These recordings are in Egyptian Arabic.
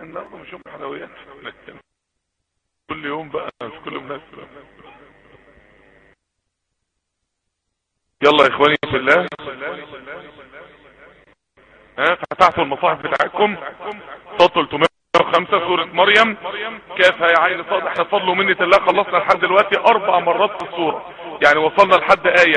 النهارده مش يوم حلويات كل يوم بقى في كل مناسبة يلا يا اخواني في الله ها فتحتوا المصاحف بتاعتكم صوت 305 سورة مريم كيف يا عين صاد احنا فضل ومنة الله خلصنا لحد دلوقتي اربع مرات في السورة يعني وصلنا لحد آية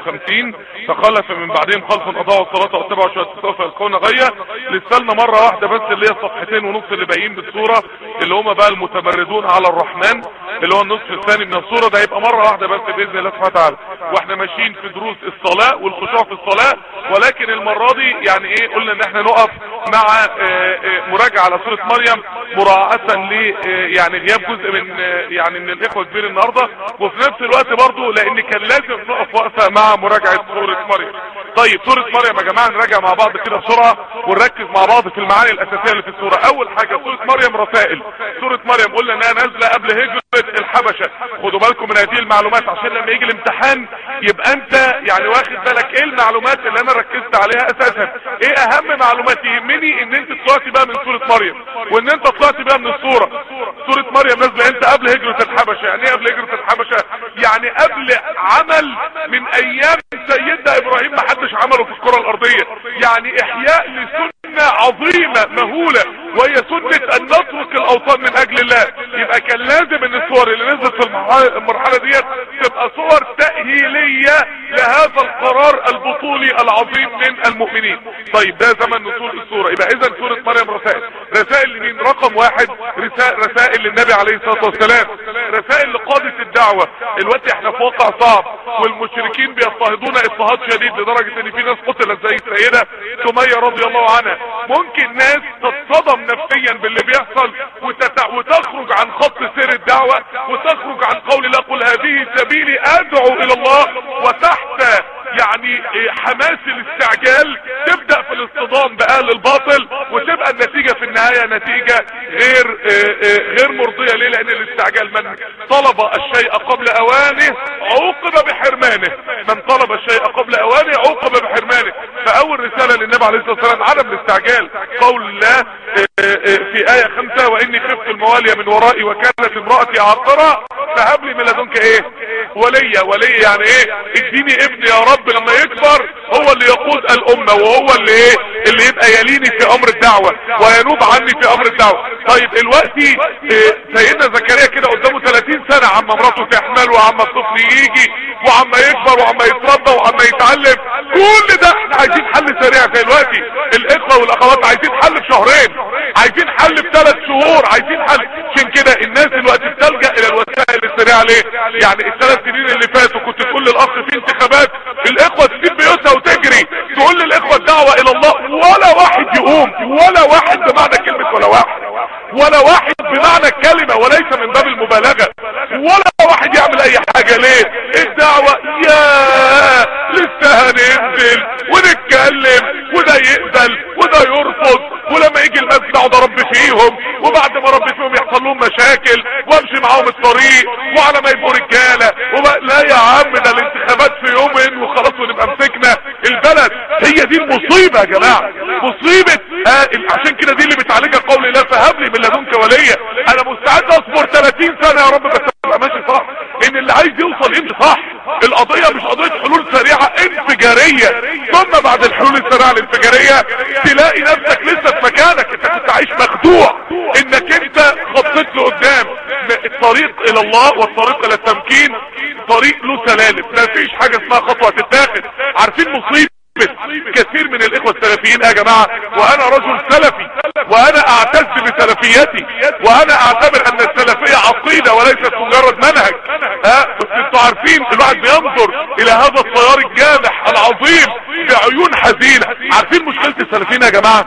59 فخلف من بعدهم خلف اضاعوا الصلاة واتبعوا شوية سوف يلقون غية لسه لنا مرة واحدة بس اللي هي الصفحتين ونص اللي باقيين بالسورة اللي هم بقى المتمردون على الرحمن اللي هو النصف الثاني من السورة ده يبقى مرة واحدة بس بإذن الله سبحانه وتعالى واحنا ماشيين في دروس الصلاة والخشوع في الصلاة ولكن المرة دي يعني ايه قلنا ان احنا نقف مع اه اه مراجعة على سورة مريم مراعاة ل اه يعني غياب جزء من يعني من الاخوة كبير النهاردة وفي نفس الوقت برضو لان كان لازم نقف وقفة مع مراجعة سورة مريم طيب سورة مريم يا جماعة نراجع مع بعض كده بسرعة ونركز مع بعض في المعاني الاساسية اللي في السورة اول حاجة سورة مريم رسائل سورة مريم قلنا انها نازلة قبل هجرة الحبشة خدوا بالكم من هذه المعلومات عشان لما يجي الامتحان يبقى انت يعني واخد بالك ايه المعلومات اللي انا ركزت عليها اساسا ايه اهم معلومات يهمني ان انت طلعتي بقى من سورة مريم وان انت طلعتي بقى من السورة سورة مريم نازلة انت قبل هجرة الحبشة يعني ايه قبل هجرة الحبشة يعني قبل عمل من ايام سيدنا ابراهيم ما حدش عمله في الكرة الارضية يعني احياء لسنة عظيمة مهولة وهي سنة ان نترك الاوطان من اجل الله يبقى كان لازم ان الصور اللي نزلت في المرحلة ديت تبقى صور تأهيلية لهذا القرار البطولي العظيم من المؤمنين طيب ده زمن نزول السورة يبقى اذا سورة مريم رسائل رسائل لمين رقم واحد رسائل للنبي عليه الصلاة والسلام رسائل لقادة الدعوة الوقت احنا في واقع صعب والمشركين بيضطهدون اضطهاد شديد لدرجة ان في ناس قتلت زي السيدة سمية رضي الله عنها ممكن ناس تتصدم نفسيا باللي بيحصل وتتع... وتخرج عن خط سير الدعوة وتخرج عن قول الله قل هذه سبيلي ادعو الى الله وتحت يعني حماس الاستعجال تبدأ في الاصطدام بأهل الباطل وتبقى النتيجة في النهاية نتيجة غير غير مرضية ليه لان الاستعجال من طلب الشيء قبل اوانه عوقب بحرمانه من طلب الشيء قبل اوانه عوقب بحرمانه فاول رسالة للنبي عليه الصلاة والسلام عدم الاستعجال قول الله في آية خمسة واني خفت الموالية من ورائي وكانت امرأتي عاقرة فهب لي من لدنك ايه ولية ولية يعني ايه اديني ابن يا رب لما يكبر هو اللي يقود الامة وهو اللي ايه اللي يبقى يليني في امر الدعوة وينوب عني في امر الدعوة طيب دلوقتي إيه سيدنا زكريا كده قدامه 30 سنة عما مراته تحمل وعما الطفل يجي وعما يكبر وعما يتربى وعما يتعلم كل ده احنا عايزين حل سريع زي دلوقتي الاخوة والاخوات عايزين حل في شهرين عايزين حل في ثلاث شهور عايزين حل عشان كده الناس دلوقتي بتلجأ الى الوسائل السريعة ليه يعني الثلاث سنين اللي فاتوا كنت تقول للاخ في انتخابات الاخوة تسيب بيوتها وتجري تقول للاخوة الدعوة الى الله ولا واحد يقوم ولا واحد بمعنى كلمة ولا واحد ولا واحد بمعنى الكلمة وليس من باب المبالغة ولا واحد يعمل اي حاجة ليه الدعوة يا لسه هننزل ونتكلم وده يقبل وده يرفض ولما يجي المسجد اقعد اربي فيهم وبعد ما اربي فيهم يحصل لهم مشاكل وامشي معاهم الطريق وعلى ما يبقوا رجاله وما لا يا عم ده الانتخابات في يومين وخلاص ونبقى مسكنا البلد هي دي المصيبه يا جماعه مصيبه آه عشان كده دي اللي بتعالجها قول الله فهب لي من لدنك وليا انا مستعد اصبر 30 سنه يا رب بس ابقى ماشي صح ان اللي عايز يوصل يمشي صح القضيه مش قضيه حلول سريعه انفجاريه ثم بعد الحلول السريعه الانفجاريه تلاقي نفسك لسه في مكانك انت كنت عايش مخدوع انك انت خطيت لقدام الطريق الى الله والطريق الى التمكين طريق له سلالم ما فيش حاجه اسمها خطوه تتاخد عارفين مصيبه كثير من الاخوة السلفيين يا جماعة وانا رجل سلفي وانا اعتز بسلفيتي وانا اعتبر ان السلفية عقيدة وليست مجرد منهج ها بس انتوا عارفين الواحد بينظر الى هذا التيار الجامح العظيم بعيون حزينة عارفين مشكلة السلفيين يا جماعة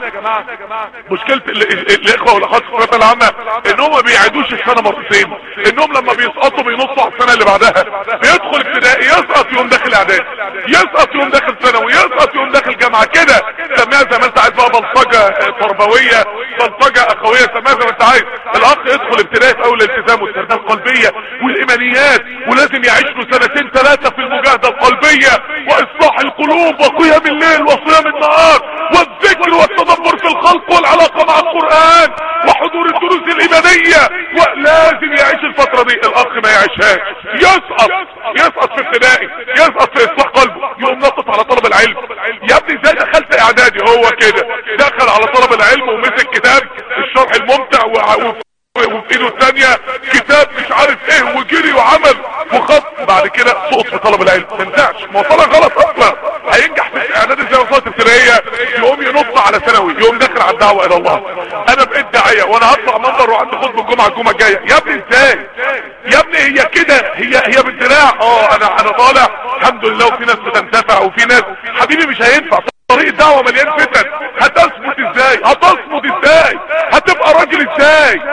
مشكلة الاخوة والاخوات في الفترة العامة انهم ما بيعيدوش السنة مرتين انهم لما بيسقطوا بينصوا على السنة اللي بعدها بيدخل ابتدائي يسقط يوم داخل اعدادي يسقط يوم داخل ثانوي يسقط يوم داخل جامعة كده سميها زي ما انت عايز بقى بلطجة تربوية بلطجة اخوية سميها زي ما انت عايز الاخ يدخل ابتدائي في اول الالتزام والتربية القلبية والايمانيات ولازم يعيش له سنتين ثلاثة في المجاهدة القلبية واصلاح القلوب وقيام الليل وصيام النهار والذكر والتدبر في الخلق والعلاقة مع القرآن وحضور وحضور الدروس الايمانية ولازم يعيش الفترة دي الاخ ما يعيشهاش يسقط يسقط في ابتدائي يسقط في اصلاح قلبه يقوم نطط على طلب العلم يا ابني ازاي دخلت اعدادي هو كده دخل على طلب العلم ومسك كتاب الشرح الممتع و... وفي ايده الثانية كتاب مش عارف ايه وجري وعمل وخط بعد كده سقط في طلب العلم ما ينفعش ما طلع غلط اصلا هينجح في اعداد ازاي وصلت ابتدائيه يقوم ينط على ثانوي يقوم داخل على الدعوه الى الله انا بقيت داعيه وانا هطلع منبر وعندي خطبه الجمعه الجمعه الجايه يا ابني ازاي يا ابني هي كده هي هي بالدراع اه انا انا طالع الحمد لله وفي ناس بتنتفع وفي ناس حبيبي مش هينفع طريق الدعوة مليان فتن هتصمت ازاي هتصمت ازاي هتبقى راجل ازاي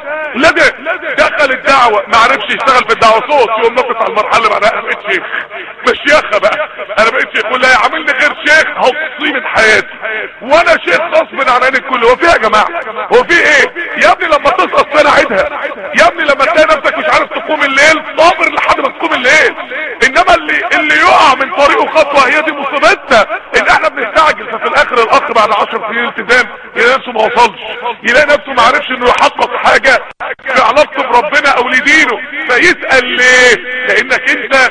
لدى دخل الدعوة ما عرفش يشتغل في الدعوة صوت يوم نطت على المرحلة بعدها انا بقيت شيخ مش شيخة بقى انا بقيت شيخ واللي هيعملني غير شيخ هوصيه من حياتي وانا شيخ غصب عن عين الكل هو في يا جماعة هو في ايه يا ابني لما تسقط سنة عيدها يا ابني لما تلاقي نفسك مش عارف تقوم الليل صابر لحد ما تقوم الليل انما اللي اللي يقع من طريقه خطوة هي دي مصيبتنا ان احنا بنستعجل ففي الاخر الاخ بعد 10 سنين التزام يلاقي نفسه ما وصلش يلاقي نفسه ما عرفش انه يحقق حاجة في علاقته بربنا او لدينه فيسأل ليه لانك انت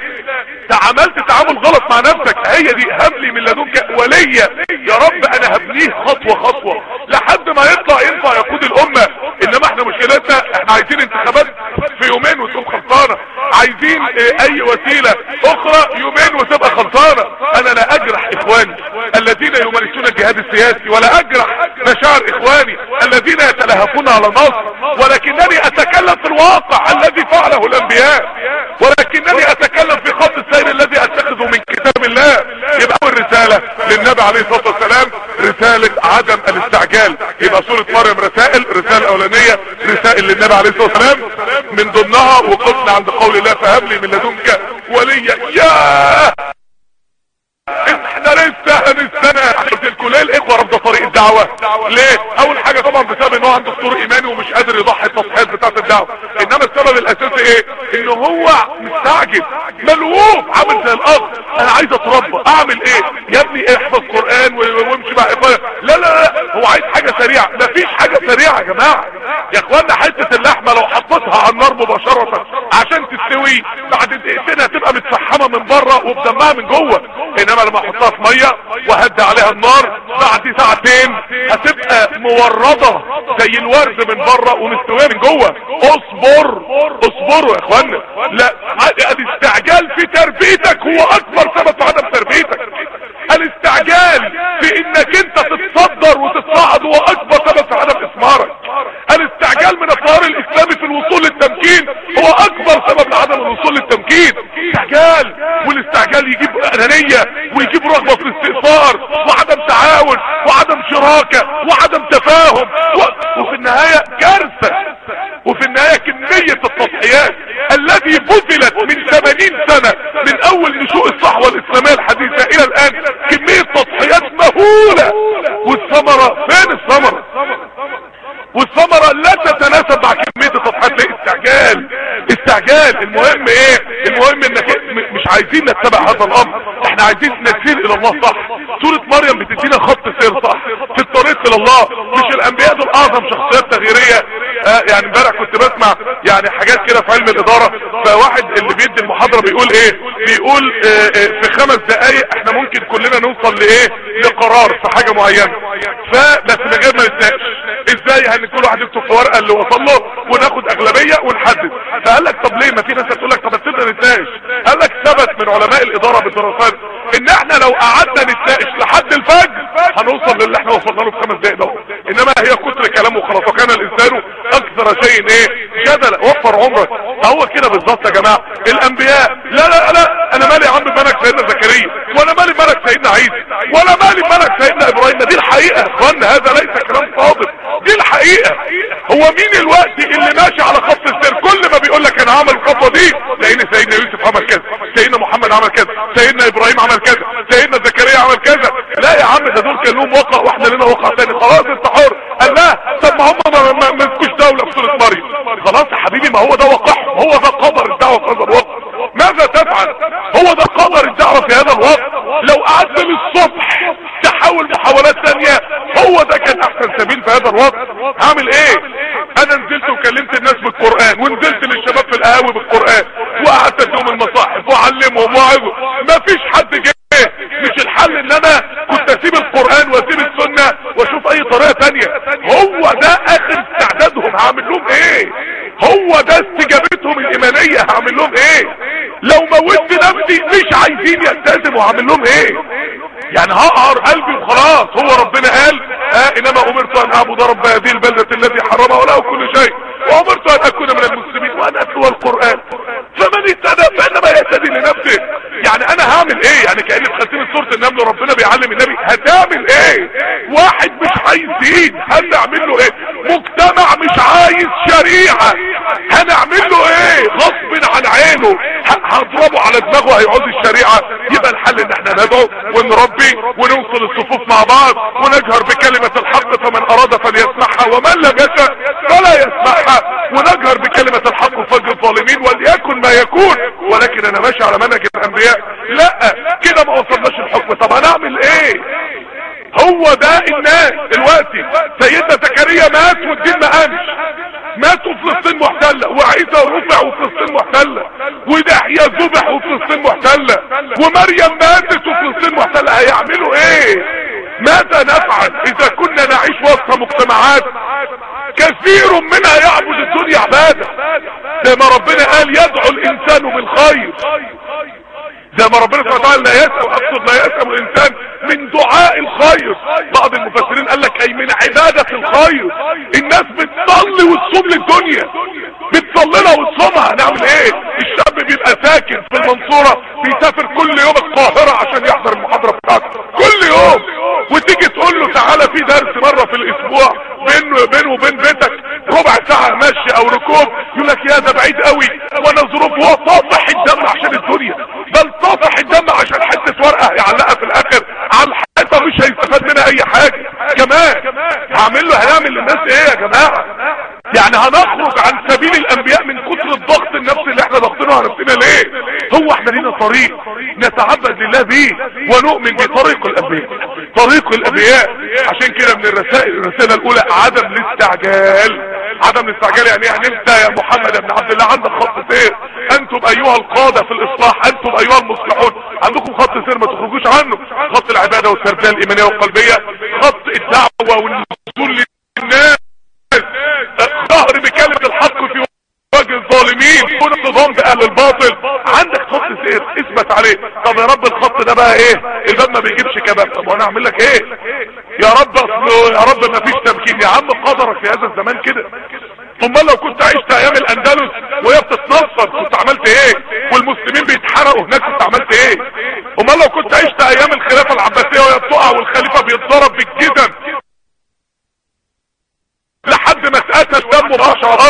تعاملت تعامل غلط مع نفسك هي دي هب لي من لدنك وليا يا رب انا هبنيه خطوة خطوة لحد ما يطلع ينفع يقود الامة انما احنا مشكلتنا احنا عايزين انتخابات في يومين وتبقى خلصانة عايزين اه اي وسيلة اخرى يومين وتبقى خلصانة انا لا اجرح اخواني الذين يمارسون الجهاد السياسي ولا اجرح مشاعر اخواني الذين يتلهفون على النصر ولكنني اتكلم في الواقع الذي فعله الانبياء ولكنني اتكلم في خط السير الذي اتخذه من كتاب الله يبقى اول رسالة للنبي عليه الصلاة والسلام رسالة عدم الاستعجال يبقى سورة مريم رسائل رسالة اولانية رسائل للنبي عليه الصلاة والسلام من ضمنها وقفنا عند قول الله فهب لي من لدنك وليا ياه احنا لسه هنستنى قلت لكم ليه الاخوه رافضه طريق الدعوه ليه اول حاجه طبعا بسبب ان هو عنده دستور ايماني ومش قادر يضحي التصحيحات بتاعه الدعوه انما السبب الاساسي ايه ان هو مستعجل ملهوف عامل زي الاخ انا عايز اتربى اعمل ايه يا ابني احفظ قران وامشي مع اخوانك لا لا لا هو عايز حاجه سريعه مفيش حاجه سريعه يا جماعه يا اخوانا حته اللحمه لو حطيتها على النار مباشره عشان تستوي بعد دقيقتين هتبقى متفحمه من بره وبدمها من جوه انما لما احطها في ميه وهدي عليها النار بعد ساعتين هتبقى مورده زي الورد من بره ومستويه من جوه اصبر اصبروا يا اخوانا لا الاستعجال في تربيتك هو اكبر سبب في عدم تربيتك الاستعجال في انك انت تتصدر وتتصعد هو اكبر سبب في عدم اثمارك الاستعجال من التيار الاسلامي في الوصول للتمكين هو اكبر سبب لعدم الوصول للتمكين استعجال والاستعجال يجيب انانية ويجيب رغبة في الاستئثار وعدم تعاون وعدم شراكة وعدم تفاهم و... وفي النهاية كارثة وفي النهاية كمية التضحيات التي بذلت من 80 سنة من اول نشوء الصحوة الاسلامية الحديثة الى الان كمية تضحيات مهولة والثمرة فين الثمرة والثمرة لا تتناسب مع كمية التضحيات ليه استعجال استعجال المهم ايه المهم انك مش عايزين نتبع هذا الامر احنا عايزين نسير الى الله صح سورة مريم بتدينا خط سير صح في الطريق الى الله مش الانبياء دول اعظم شخصيات تغييرية آه يعني امبارح كنت بسمع يعني حاجات كده في علم الادارة فواحد اللي بيدي المحاضرة بيقول ايه بيقول اه اه في خمس دقايق احنا ممكن كلنا نوصل لايه لقرار في حاجة معينة فبس من غير ما نتناقش ازاي هن كل واحد يكتب في ورقه اللي وصل له وناخد اغلبيه ونحدد فقال لك طب ليه ما في ناس هتقول لك طب تبدا نتناقش قال لك ثبت من علماء الاداره بالدراسات ان احنا لو قعدنا نتناقش لحد الفجر هنوصل للي احنا وصلنا له في خمس دقائق ده انما هي كتر كلام وخلاص وكان الانسان اكثر شيء ايه جدل وفر عمرك فهو كده بالظبط يا جماعه الانبياء لا لا لا انا مالي يا عم ملك سيدنا زكريا ولا مالي ملك سيدنا عيسى ولا مالي ملك سيدنا ابراهيم دي الحقيقه يا اخوانا هذا ليس كلام صادق دي الحقيقه هو مين الوقت اللي ماشي على خط السير كل ما بيقول لك انا عمل الخطوه دي لان سيدنا يوسف عمل كذا سيدنا محمد عمل كذا سيدنا ابراهيم عمل كذا سيدنا زكريا عمل كذا لا يا عم ده دول كان لهم وقع واحنا لنا وقع تاني خلاص انت حر قال لا طب ما هم ما مسكوش دوله في سوره مريم خلاص يا حبيبي ما هو ده وقعهم هو ده قدر الدعوه في هذا الوقت ماذا تفعل هو ده قدر الدعوه في هذا الوقت لو قعدت للصبح تحاول محاولات تانية هو ده كان احسن سبيل في هذا الوقت هعمل ايه ده استجابتهم الايمانية هعمل لهم ايه لو موتت نفسي مش عايزين يلتزموا هعمل لهم ايه يعني هقهر قلبي وخلاص هو ربنا قال آه انما امرت ان اعبد رب هذه البلدة التي حرمها وله كل شيء وامرت ان اكون من المسلمين وان اتلو القرآن فمن اهتدى فانما يهتدي لنفسه يعني انا هعمل ايه يعني كأن في خاتمة سورة النمل ربنا بيعلم النبي هتعمل ايه واحد مش عايز دين هنعمل له ايه مجتمع مش عايز شريعة هنعمل له ايه غصب عن عينه هضربه على دماغه هيعوز الشريعة يبقى الحل ان احنا ندعو ونربي ونوصل الصفوف مع بعض ونجهر بكلمة الحق فمن اراد فليسمعها ومن لم يشاء فلا يسمعها ونجهر بكلمة الحق وفجر الظالمين وليكن ما يكون ولكن انا ماشي على منهج الانبياء لا كده ما وصلناش الحكم طب هنعمل ايه هو ده الناس دلوقتي سيدنا زكريا مات والدين ما قامش مات وفلسطين محتلة وعيسى رفع وفلسطين محتلة ودحيا ذبح وفلسطين محتلة ومريم ماتت وفلسطين محتلة هيعملوا ايه ماذا نفعل اذا كنا نعيش وسط مجتمعات كثير منها يعبد الدنيا عبادة زي ما ربنا قال يدعو الانسان بالخير زي ما ربنا سبحانه وتعالى لا يسأل اقصد لا يسأل الانسان من دعاء الخير بعض المفسرين قال لك اي من عبادة الخير الناس بتصلي وتصوم للدنيا بتصلي لها وتصومها هنعمل ايه الشاب بيبقى ساكن في المنصورة بيسافر كل يوم القاهرة عشان يحضر المحاضرة بتاعته كل يوم وتيجي تقول له تعالى في درس مرة في الاسبوع بينه بينه وبين بيتك ربع ساعة مشي او ركوب يقول لك يا ده بعيد قوي وانا ظروف هو طافح الدم عشان الدنيا بل طافح الدم عشان حتة ورقة يعلقها في الاخر على الحيطة مش هيستفاد منها اي حاجة كمان هعمل له هنعمل للناس ايه يا جماعة يعني هنخرج عن سبيل الانبياء من كتر الضغط النفسي اللي احنا ضغطينه على نفسنا ليه هو احنا لينا طريق نتعبد لله بيه ونؤمن بطريق الانبياء طريق الانبياء عشان كده من الرسائل الرسالة الاولى عدم الاستعجال عدم الاستعجال يعني يعني انت يا محمد بن عبد الله عندك خط سير انتم ايها القادة في الاصلاح انتم ايها المصلحون عندكم خط سير ما تخرجوش عنه خط العبادة والتربية الايمانية والقلبية خط الدعوة والنزول للناس ظهر بكلمة الحق في وجه الظالمين كون انتظام بأهل الباطل عندك خط سير اثبت عليه طب يا رب الخط ده بقى ايه الباب ما بيجيبش كباب طب وانا اعمل لك ايه يا رب اصله يا رب ما فيش تمكين يا عم قدرك في هذا الزمان كده ثم لو كنت عشت ايام الاندلس وهي بتتنصر كنت عملت ايه والمسلمين بيتحرقوا هناك كنت عملت ايه ثم لو كنت عشت ايام الخلافة العباسية وهي بتقع والخليفة بيتضرب بالجزم لحد ما اتقتل دمه بقى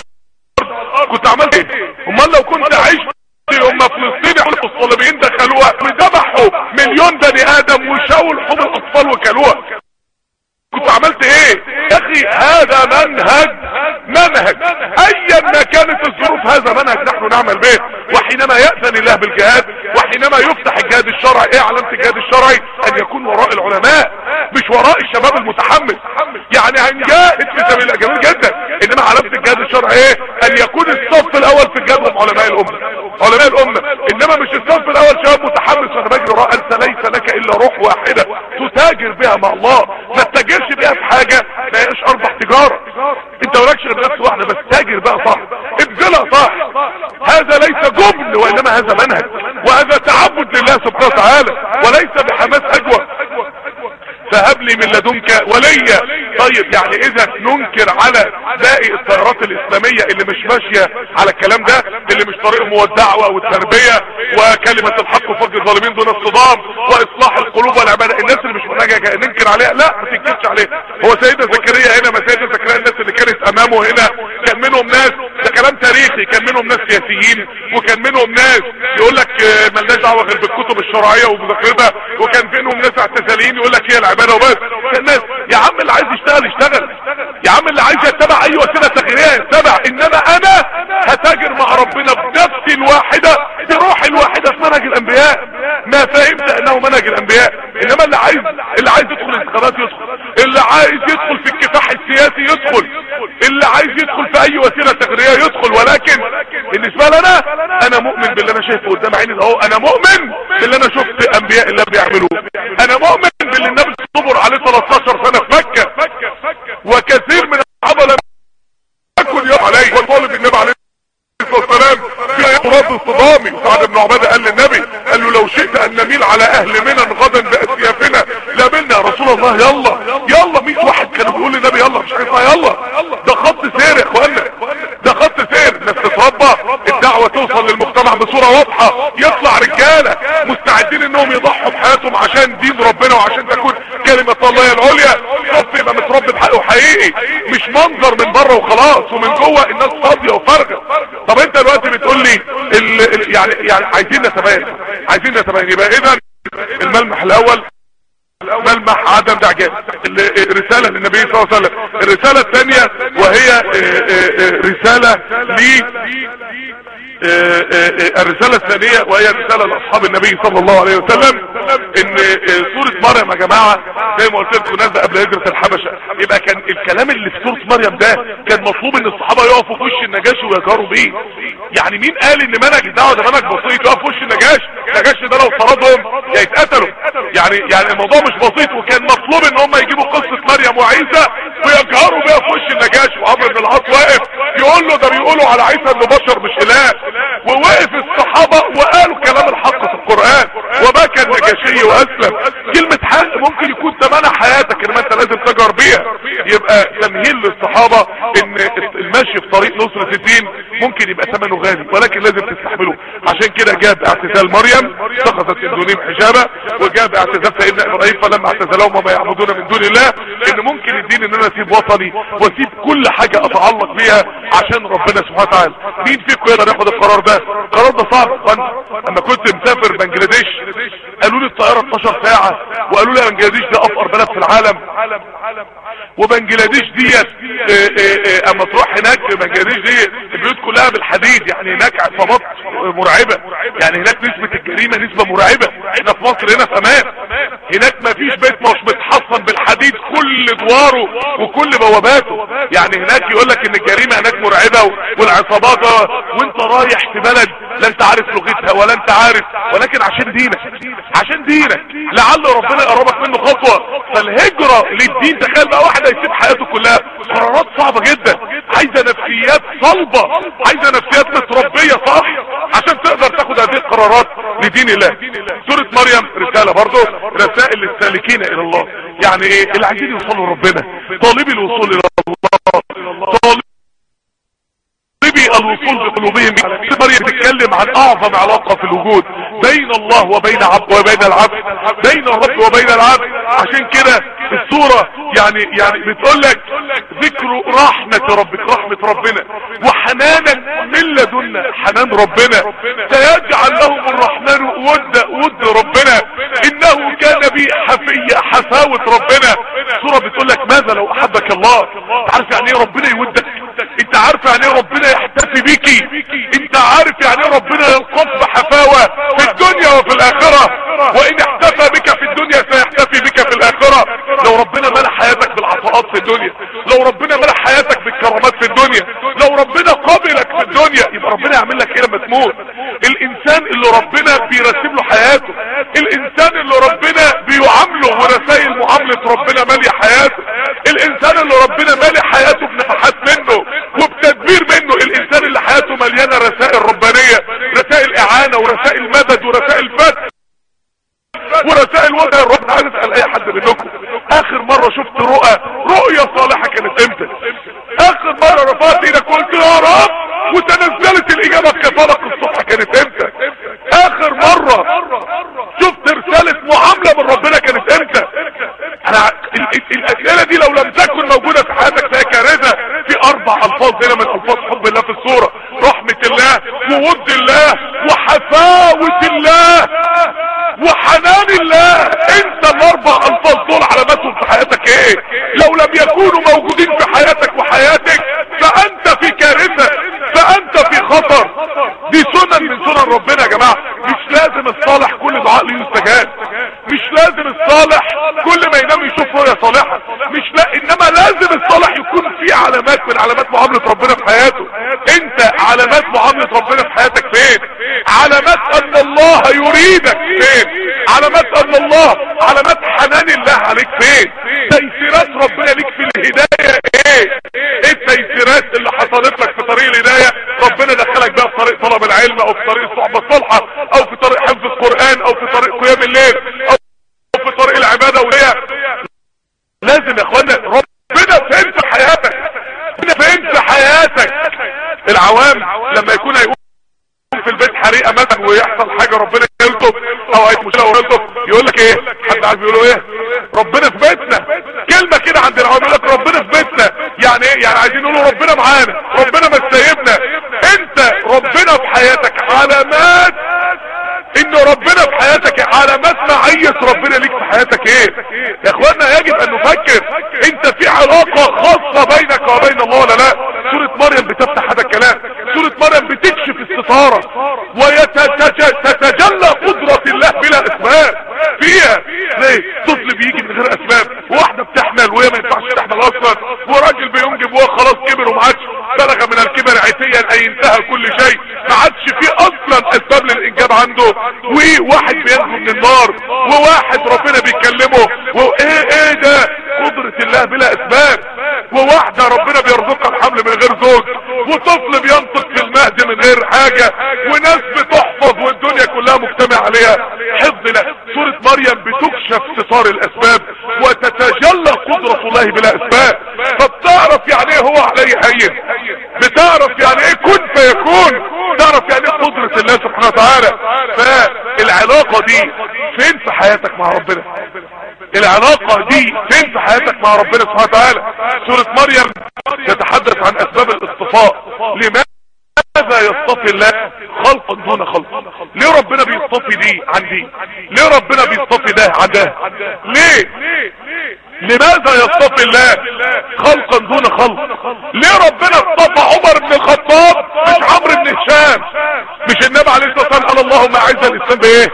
كنت عملت ايه امال لو كنت عشت هم فلسطين الصليبيين دخلوها وذبحوا مليون بني ادم وشاوا لحوم الاطفال وكلوها كنت عملت ايه يا اخي هذا منهج منهج ايا ما كانت الظروف هذا منهج نحن نعمل به وحينما يأذن الله بالجهاد وحينما يفتح الجهاد الشرعي ايه علامة الجهاد الشرعي ان يكون وراء العلماء مش وراء الشباب المتحمس يعني هنجاهد في سبيل الله جميل جدا انما علامة الجهاد الشرعي ايه ان يكون الصف الاول في الجهاد هم علماء الامة علماء الامة انما مش الصف الاول شباب متحمس وانا بجري وراء انت ليس لك الا روح واحدة تتاجر بها مع الله ما تتاجرش بيها في حاجة ما هيش اربح تجارة انت مالكش غير نفس واحدة بس تاجر بقى صح ابذلها صح هذا ليس جبن وانما هذا منهج وهذا تعبد لله سبحانه وتعالى وليس بحماس اجوى فهب لي من لدنك وليا طيب يعني اذا ننكر على باقي التيارات الاسلامية اللي مش ماشية على الكلام ده اللي مش طريقهم هو الدعوة والتربية وكلمة الحق وفجر الظالمين دون الصدام واصلاح القلوب والعبادة الناس اللي مش محتاجة ننكر عليها لا ما تنكرش عليها هو سيدنا زكريا هنا ما سيدنا زكريا الناس اللي كانت امامه هنا كان منهم ناس ده كلام تاريخي كان منهم ناس سياسيين وكان منهم ناس يقول لك ملناش دعوه غير بالكتب الشرعيه ومذاكرتها وكان منهم ناس اعتزاليين يقول لك هي العباده وبس كان ناس يا عم اللي عايز يشتغل يشتغل يا عم اللي عايز يتبع اي وسيله تغييريه يتبع انما انا هتاجر مع ربنا بنفسي الواحده بروحي الواحده في منهج الانبياء ما فهمت انه منهج الانبياء انما اللي عايز اللي عايز يدخل الانتخابات يدخل اللي عايز يدخل في الكفاح السياسي يدخل اللي عايز يدخل في اي وسيله تغييريه يدخل ولكن بالنسبه لنا انا مؤمن باللي انا شايفه قدام عيني اهو انا مؤمن باللي انا شفت انبياء الله بيعملوه انا مؤمن باللي النبي صبر عليه 13 سنه في مكه وكثير من الصحابه لم يكن يقف عليه وطالب النبي عليه في مراد الصدامي سعد بن عباده قال للنبي قال له لو شئت ان نميل على اهل منى غدا باسيافنا لا منا يا رسول الله يلا يلا 100 واحد كانوا بيقول للنبي يلا مش هيطلع يلا ده خط سير يا اخوانا ده خط سير الناس تتربى الدعوه توصل للمجتمع بصوره واضحه يطلع رجاله مستعدين انهم يضحوا بحياتهم عشان دين ربنا وعشان تكون كلمه الله العليا صف يبقى متربي بحقه حقيقي مش منظر من بره وخلاص ومن جوه الناس فاضيه وفارغه طب انت دلوقتي بتقول لي ال... ال... يعني يعني عايزين نتباين عايزين نتباين يبقى اذا الملمح الاول ملمح عدم اعجاب الرسالة للنبي صلى الله عليه وسلم الرسالة الثانية وهي رسالة ل الرسالة الثانية وهي رسالة لاصحاب النبي صلى الله عليه وسلم ان سورة مريم يا جماعة زي ما قلت لكم نازله قبل هجرة الحبشة يبقى كان الكلام اللي في سورة مريم ده كان مطلوب ان الصحابة يقفوا في وش النجاشي ويجاروا بيه يعني مين قال ان منهج الدعوة ده منهج بسيط يقف في وش النجاشي النجاشي ده لو طردهم يتقتلوا يعني يعني الموضوع مش بسيط وكان مطلوب ان هم يجيبوا قصة مريم وعيسى ويجهروا بيها في وش النجاشي وعمرو بن العاص واقف يقول له ده بيقولوا على عيسى انه بشر مش اله ووقف الصحابة وقالوا كلام الحق في القرآن وبكى النجاشي واسلم كلمة حق ممكن يكون ثمنها حياتك انما انت لازم تجهر بيها يبقى تمهيل للصحابة ان المشي في طريق نصرة الدين ممكن يبقى ثمنه غالي ولكن لازم تستحمله عشان كده جاب اعتزال مريم سقطت اندونيم حجابة وجاب اعتزال سيدنا ابراهيم فلما اعتزلهم وما يعبدون من دون الله ان ممكن الدين ان انا اسيب وطني واسيب كل حاجة اتعلق بيها عشان ربنا سبحانه وتعالى مين فيكم يقدر ياخد القرار ده القرار ده صعب وانا اما كنت مسافر بنجلاديش قالوا لي الطيارة 12 ساعة وقالوا لي بنجلاديش ده افقر بلد في العالم وبنجلاديش ديت اما تروح هناك في بنجلاديش دي البيوت كلها بالحديد يعني هناك عصابات مرعبة يعني هناك نسبة الجريمة نسبة مرعبة احنا في مصر هنا في امان هناك ما فيش بيت مش متحصن بالحديد كل دواره وكل بواباته يعني هناك يقول لك ان الجريمة هناك مرعبة والعصابات وانت رايح في بلد لا انت عارف لغتها ولا انت عارف ولكن عشان دينك عشان دينك لعل ربنا يقربك منه خطوة فالهجرة للدين تخيل بقى واحد هيسيب حياته كلها قرارات صعبة جدا عايزة نفسيات صلبة عايزة نفسيات متربية صح عشان تقدر تاخد هذه القرارات لدين الله سورة مريم رسالة برضو رسائل للسالكين الى الله يعني ايه اللي عايزين يوصلوا لربنا طالبي الوصول الى الله طالبي الوصول بقلوبهم مريم بتتكلم عن اعظم علاقة في الوجود بين الله وبين عبد وبين العبد بين الرب وبين العبد عشان كده السورة يعني يعني بتقول لك ذكر رحمة ربك رحمة ربنا وحنانا من لدنا حنان ربنا سيجعل لهم الرحمن ود ود ربنا انه كان بي حفية حفاوة ربنا السورة بتقول لك ماذا لو احبك الله تعرف يعني ايه ربنا يودك انت عارف يعني ايه ربنا يحتفي بيكي انت عارف يعني ايه ربنا يلقف بحفاوة في الدنيا وفي الاخرة وان احتفى بك في الدنيا سيحتفي بك في الاخرة لو ربنا ملأ حياتك بالعطاءات في الدنيا لو ربنا ملأ حياتك بالكرامات في الدنيا لو ربنا قابلك في الدنيا يبقى ربنا يعمل لك ايه لما تموت الانسان اللي ربنا بيرتب له حياته الانسان اللي ربنا بيعامله ورسائل معاملة ربنا مالية حياته الانسان اللي ربنا مالي حياته بنفحات منه وبتدبير منه الانسان اللي حياته مليانة رسائل ربانية رسائل اعانة ورسائل مدد ورسائل فتح ورسائل وضع الرب عايز اسال اي حد منكم اخر مرة شفت رؤى رؤية صالحة كانت امتى اخر مرة رفعت ايدك قلت يا رب وتنزلت الاجابة كفالك الصبح كانت امتى اخر مرة شفت رسالة معاملة من ربنا كانت امتى انا الاسئلة دي لو لم تكن موجودة في حياتك فهي كارثة في اربع الفاظ هنا من الفاظ حب الله في الصورة رحمة الله وود الله وحفاوة الله وحنان الله انت الاربع الفاظ دول علاماتهم في حياتك ايه لو لم يكونوا موجودين في حياتك وحياتك فانت في كارثة فانت في خطر دي سنن من سنن ربنا يا جماعة مش لازم الصالح كل دعاء ليه يستجاب مش لازم الصالح كل ما ينام يشوف رؤية صالحة مش لا انما لازم الصالح يكون فيه علامات من علامات معاملة ربنا في حياته انت علامات معاملة ربنا في حياتك فين علامات ان الله يريدك فين علامات ان الله علامات حنان الله عليك فين تيسيرات ربنا ليك في الهداية ايه ايه التيسيرات اللي حصلت لك في طريق الهداية ربنا دخلك بقى في طريق طلب العلم البيت حريقه مثلا ويحصل حاجه ربنا يلطف او اي مشكله ويلطف يقول لك ايه حد عارف يقولوا ايه ربنا في بيتنا كلمه كده عند العوام يقول لك ربنا في بيتنا يعني ايه يعني عايزين يقولوا ربنا معانا ربنا ما سايبنا انت ربنا في حياتك علامات ان ربنا في حياتك علامات معية ربنا ليك في حياتك ايه يا اخوانا يجب ان نفكر انت في علاقة خاصة بينك وبين الله ولا لا سورة مريم بتفتح هذا الكلام سورة مريم بتكشف الستارة ويتجلى قدرة الله بلا اسباب فيها زي طفل بيجي من غير اسباب واحدة بتحمل وهي ما ينفعش تحمل اصلا وراجل بينجب وهو خلاص كبر وما عادش بلغ من الكبر عتيا اي انتهى كل شيء ما عادش فيه اصلا اسباب للانجاب عنده وواحد بينجو من النار وواحد ربنا بيكلمه وايه ايه ده قدرة الله بلا اسباب وواحدة ربنا بيرزقها الحمل من غير زوج وطفل بينطق في المهد من غير حاجة وناس بتحفظ والدنيا كلها مجتمع عليها حفظ لا سورة مريم بتكشف ستار الاسباب وتتجلى قدرة الله بلا اسباب فبتعرف يعني ايه هو عليه هين بتعرف يعني ايه كن فيكون تعرف يعني ايه قدرة الله سبحانه وتعالى فالعلاقة دي فين في حياتك مع ربنا العلاقة دي فين في حياتك مع ربنا سبحانه وتعالى سورة مريم تتحدث عن اسباب الاصطفاء لماذا يصطفي الله خلقا دون خلق ليه ربنا بيصطفي دي عن دي ليه ربنا بيصطفي ده عن ده ليه لماذا يصطفي الله خلقا دون خلق ليه ربنا اصطفى عمر بن الخطاب مش عمرو بن هشام مش النبي عليه الصلاه والسلام قال اللهم اعز الاسلام بايه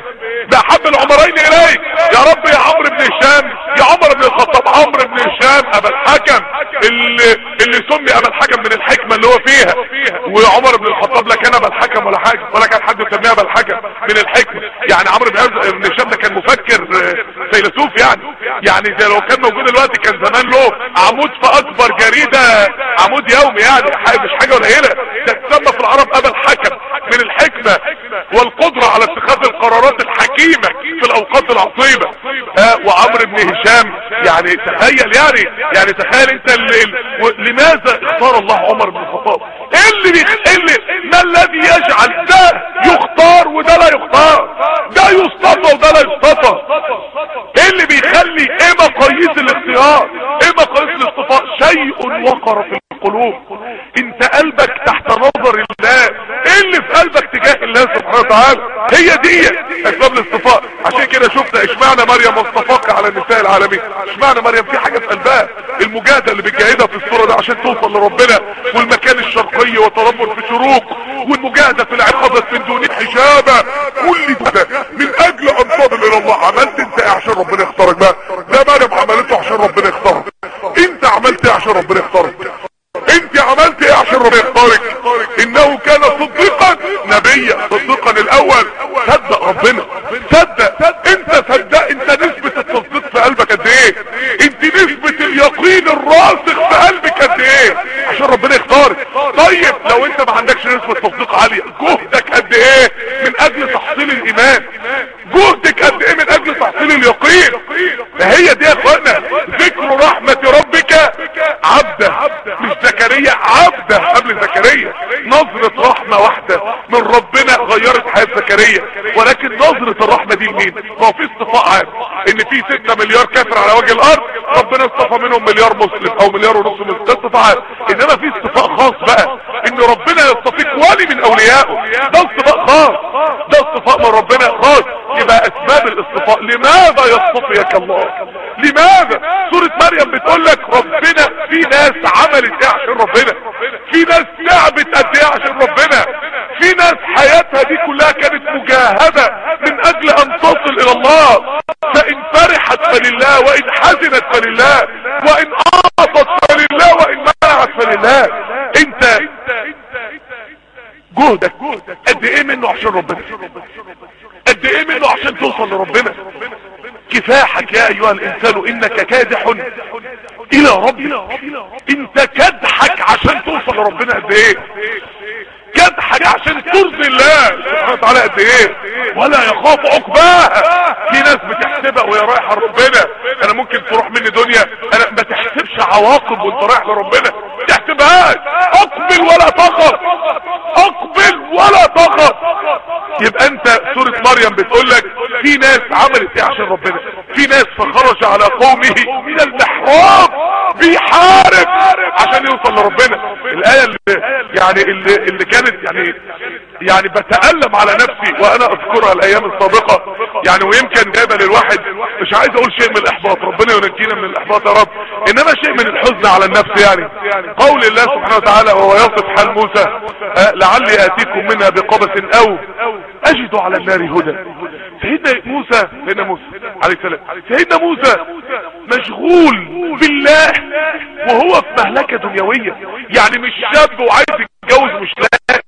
باحب العمرين اليك يا رب يا عمرو بن هشام يا عمر بن الخطاب عمرو بن هشام ابا الحكم اللي اللي سمي ابا الحكم من الحكمه اللي هو فيها وعمر بن الخطاب لا كان ابا الحكم ولا حاجه ولا كان حد يسميه ابا الحكم من الحكمه يعني عمرو بن هشام ده كان مفكر فيلسوف يعني يعني زي لو كان موجود دلوقتي كان زمان له عمود في اكبر جريده عمود يومي يعني مش حاجه قليله ده تسمى في العرب ابا الحكم من الحكمه والقدره على اتخاذ القرارات الحكيمه في الاوقات العصيبه ها وعمرو بن هشام يعني تخيل يعني يعني تخيل انت اللي لماذا اختار الله عمر بن الخطاب ايه اللي بيخ... إيه اللي ما الذي يجعل ده يختار وده لا يختار ده يصطفى وده لا يصطفى ايه اللي بيخلي ايه مقاييس الاختيار ايه مقاييس الاصطفاء شيء وقر في القلوب انت قلبك تحت نظر الله ايه اللي في قلبك تجاه الله سبحانه وتعالى هي دي اسباب الاصطفاء عشان كده شفنا اشمعنى مريم واصطفاك على النساء العالمين اشمعنى مريم في حاجه في قلبها المجاهده اللي بتجاهدها في الصوره دي عشان توصل لربنا والمكان الشرقي وتنمر في شروق والمجاهده في العقبه من دون حجابه كل ده من اجل ان تصل الى الله عملت انت ايه عشان ربنا يختارك بقى ده مريم عملته عشان ربنا يختارك انت عملت ايه عشان ربنا يختارك انت عملت ايه عشان ربنا يختارك انه كان صديقا نبيا صديقا الاول صدق ربنا صدق انت صدق انت نسبة التصديق في قلبك قد ايه انت نسبة اليقين الراسخ في قلبك قد ايه عشان ربنا يختارك طيب لو انت ما عندكش نسبة تصديق عالية جهدك قد ايه من اجل تحصيل الايمان جهدك قد ايه من اجل تحصيل اليقين هي دي يا اخوانا ذكر رحمة ربك عبده مش زكريا عبده قبل زكريا نظرة رحمة واحدة من ربنا غيرت حياة زكريا ولكن نظرة الرحمة دي لمين ما هو في اصطفاء عام ان في 6 مليار كافر على وجه الارض ربنا اصطفى منهم مليار مسلم او مليار ونص مسلم ده اصطفاء عام انما في اصطفاء خاص بقى ان ربنا يصطفيك ولي من اوليائه ده اصطفاء خاص ده اصطفاء من ربنا خاص يبقى اسباب الاصطفاء لماذا يصطفيك الله لماذا سورة مريم بتقول لك ربنا في ناس عملت ايه عشان ربنا في ناس تعبت قد ايه عشان ربنا في ناس حياتها دي كلها كانت مجاهدة من اجل ان تصل الى الله فان فرحت فلله وان حزنت فلله وان اعطت فلله وان منعت فلله انت جهدك قد ايه منه عشان ربنا قد ايه منه عشان توصل لربنا كفاحك يا ايها الانسان انك كادح الى ربك انت كدحك عشان توصل لربنا قد ايه كدحك عشان ترضي الله سبحانه وتعالى قد ايه ولا يخاف عقباها في ناس بتحسبها وهي رايحه ربنا انا ممكن تروح مني دنيا انا ما تحسبش عواقب وانت رايح لربنا تحسبهاش اقبل ولا تخف اقبل ولا تخف يبقى انت سورة مريم بتقول لك في ناس عملت ايه عشان ربنا في ناس فخرج على قومه من المحراب بيحارب عشان يوصل لربنا الايه اللي يعني اللي, اللي كانت يعني يعني بتألم على نفسي وانا اذكرها الايام السابقة يعني ويمكن جايبه للواحد مش عايز اقول شيء من الاحباط ربنا ينجينا من الاحباط يا رب انما شيء من الحزن على النفس يعني قول الله سبحانه وتعالى وهو يصف حال موسى أه لعلي اتيكم منها بقبس او اجد على النار هدى سيدنا موسى سيدنا موسى عليه السلام سيدنا موسى مشغول بالله وهو في مهلكة دنيوية يعني مش شاب وعايز يتجوز مش لاقي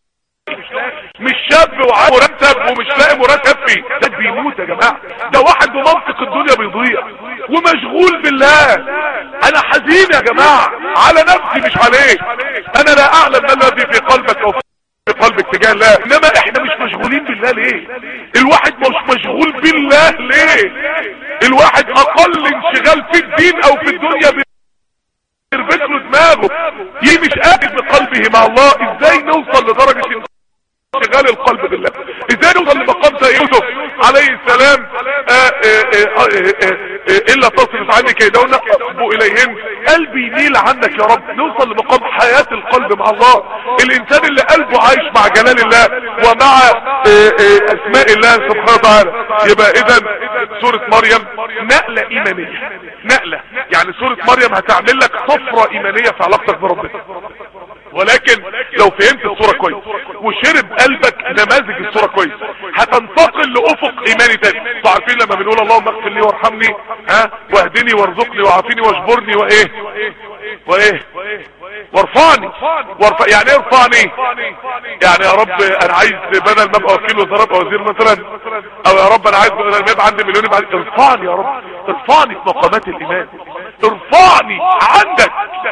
مش شاب وعايز مرتب ومش لاقي مرتب فيه ده بيموت يا جماعة ده واحد بمنطق الدنيا بيضيع ومشغول بالله انا حزين يا جماعة على نفسي مش عليك انا لا اعلم ما الذي في قلبك او في قلبك تجاه الله انما احنا مش مشغولين بالله ليه الواحد مش مشغول بالله ليه الواحد اقل انشغال في الدين او في الدنيا يربط له دماغه ليه مش قادر بقلبه مع الله ازاي نوصل لدرجة انشغال القلب بالله ازاي نوصل لمقام زي يوسف عليه السلام آآ آآ آآ الا تصرف عني كيدهن اصبو اليهن قلبي يميل عنك يا رب نوصل لمقام حياة القلب مع الله الانسان اللي قلبه عايش مع جلال الله ومع اسماء الله سبحانه وتعالى يبقى اذا سورة مريم نقلة ايمانية نقلة يعني سورة مريم هتعمل لك طفرة ايمانية في علاقتك بربنا ولكن لو فهمت الصورة كويس وشرب قلبك نماذج الصورة كويس هتنتقل لأفق ايماني تاني انتوا عارفين لما بنقول اللهم اغفر لي وارحمني ها واهدني وارزقني وعافيني واجبرني وايه وايه وارفعني وارفع يعني ايه ارفعني يعني يا رب انا عايز بدل ما ابقى وكيل وزراء ابقى وزير مثلا او يا رب انا عايز بدل ما يبقى عندي مليون يبقى عندي ارفعني يا رب ارفعني في مقامات الايمان ارفعني عندك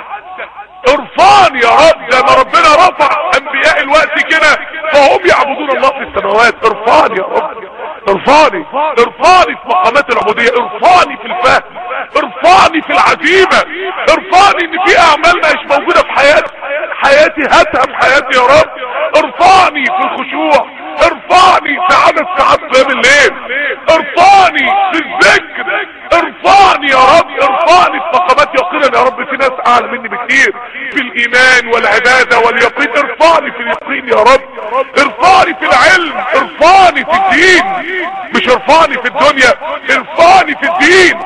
ارفعني يا رب زي ما ربنا رفع انبياء الوقت كده فهم يعبدون الله في السماوات ارفعني يا رب ارفعني ارفعني في مقامات العبودية ارفعني في الفهم ارفعني في العزيمة ارفعني ان في اعمال مش موجودة في حياتي حياتي هاتها في حياتي يا رب ارفعني في الخشوع ارفعني في عدد ساعات قيام الليل ارفعني في الذكر ارفعني يا رب ارفعني في مقامات يقينا يا رب في ناس اعلى مني بكتير في الايمان والعبادة واليقين ارفعني في اليقين يا رب ارفعني في العلم ارفعني في الدين مش ارفعني في الدنيا ارفعني في الدين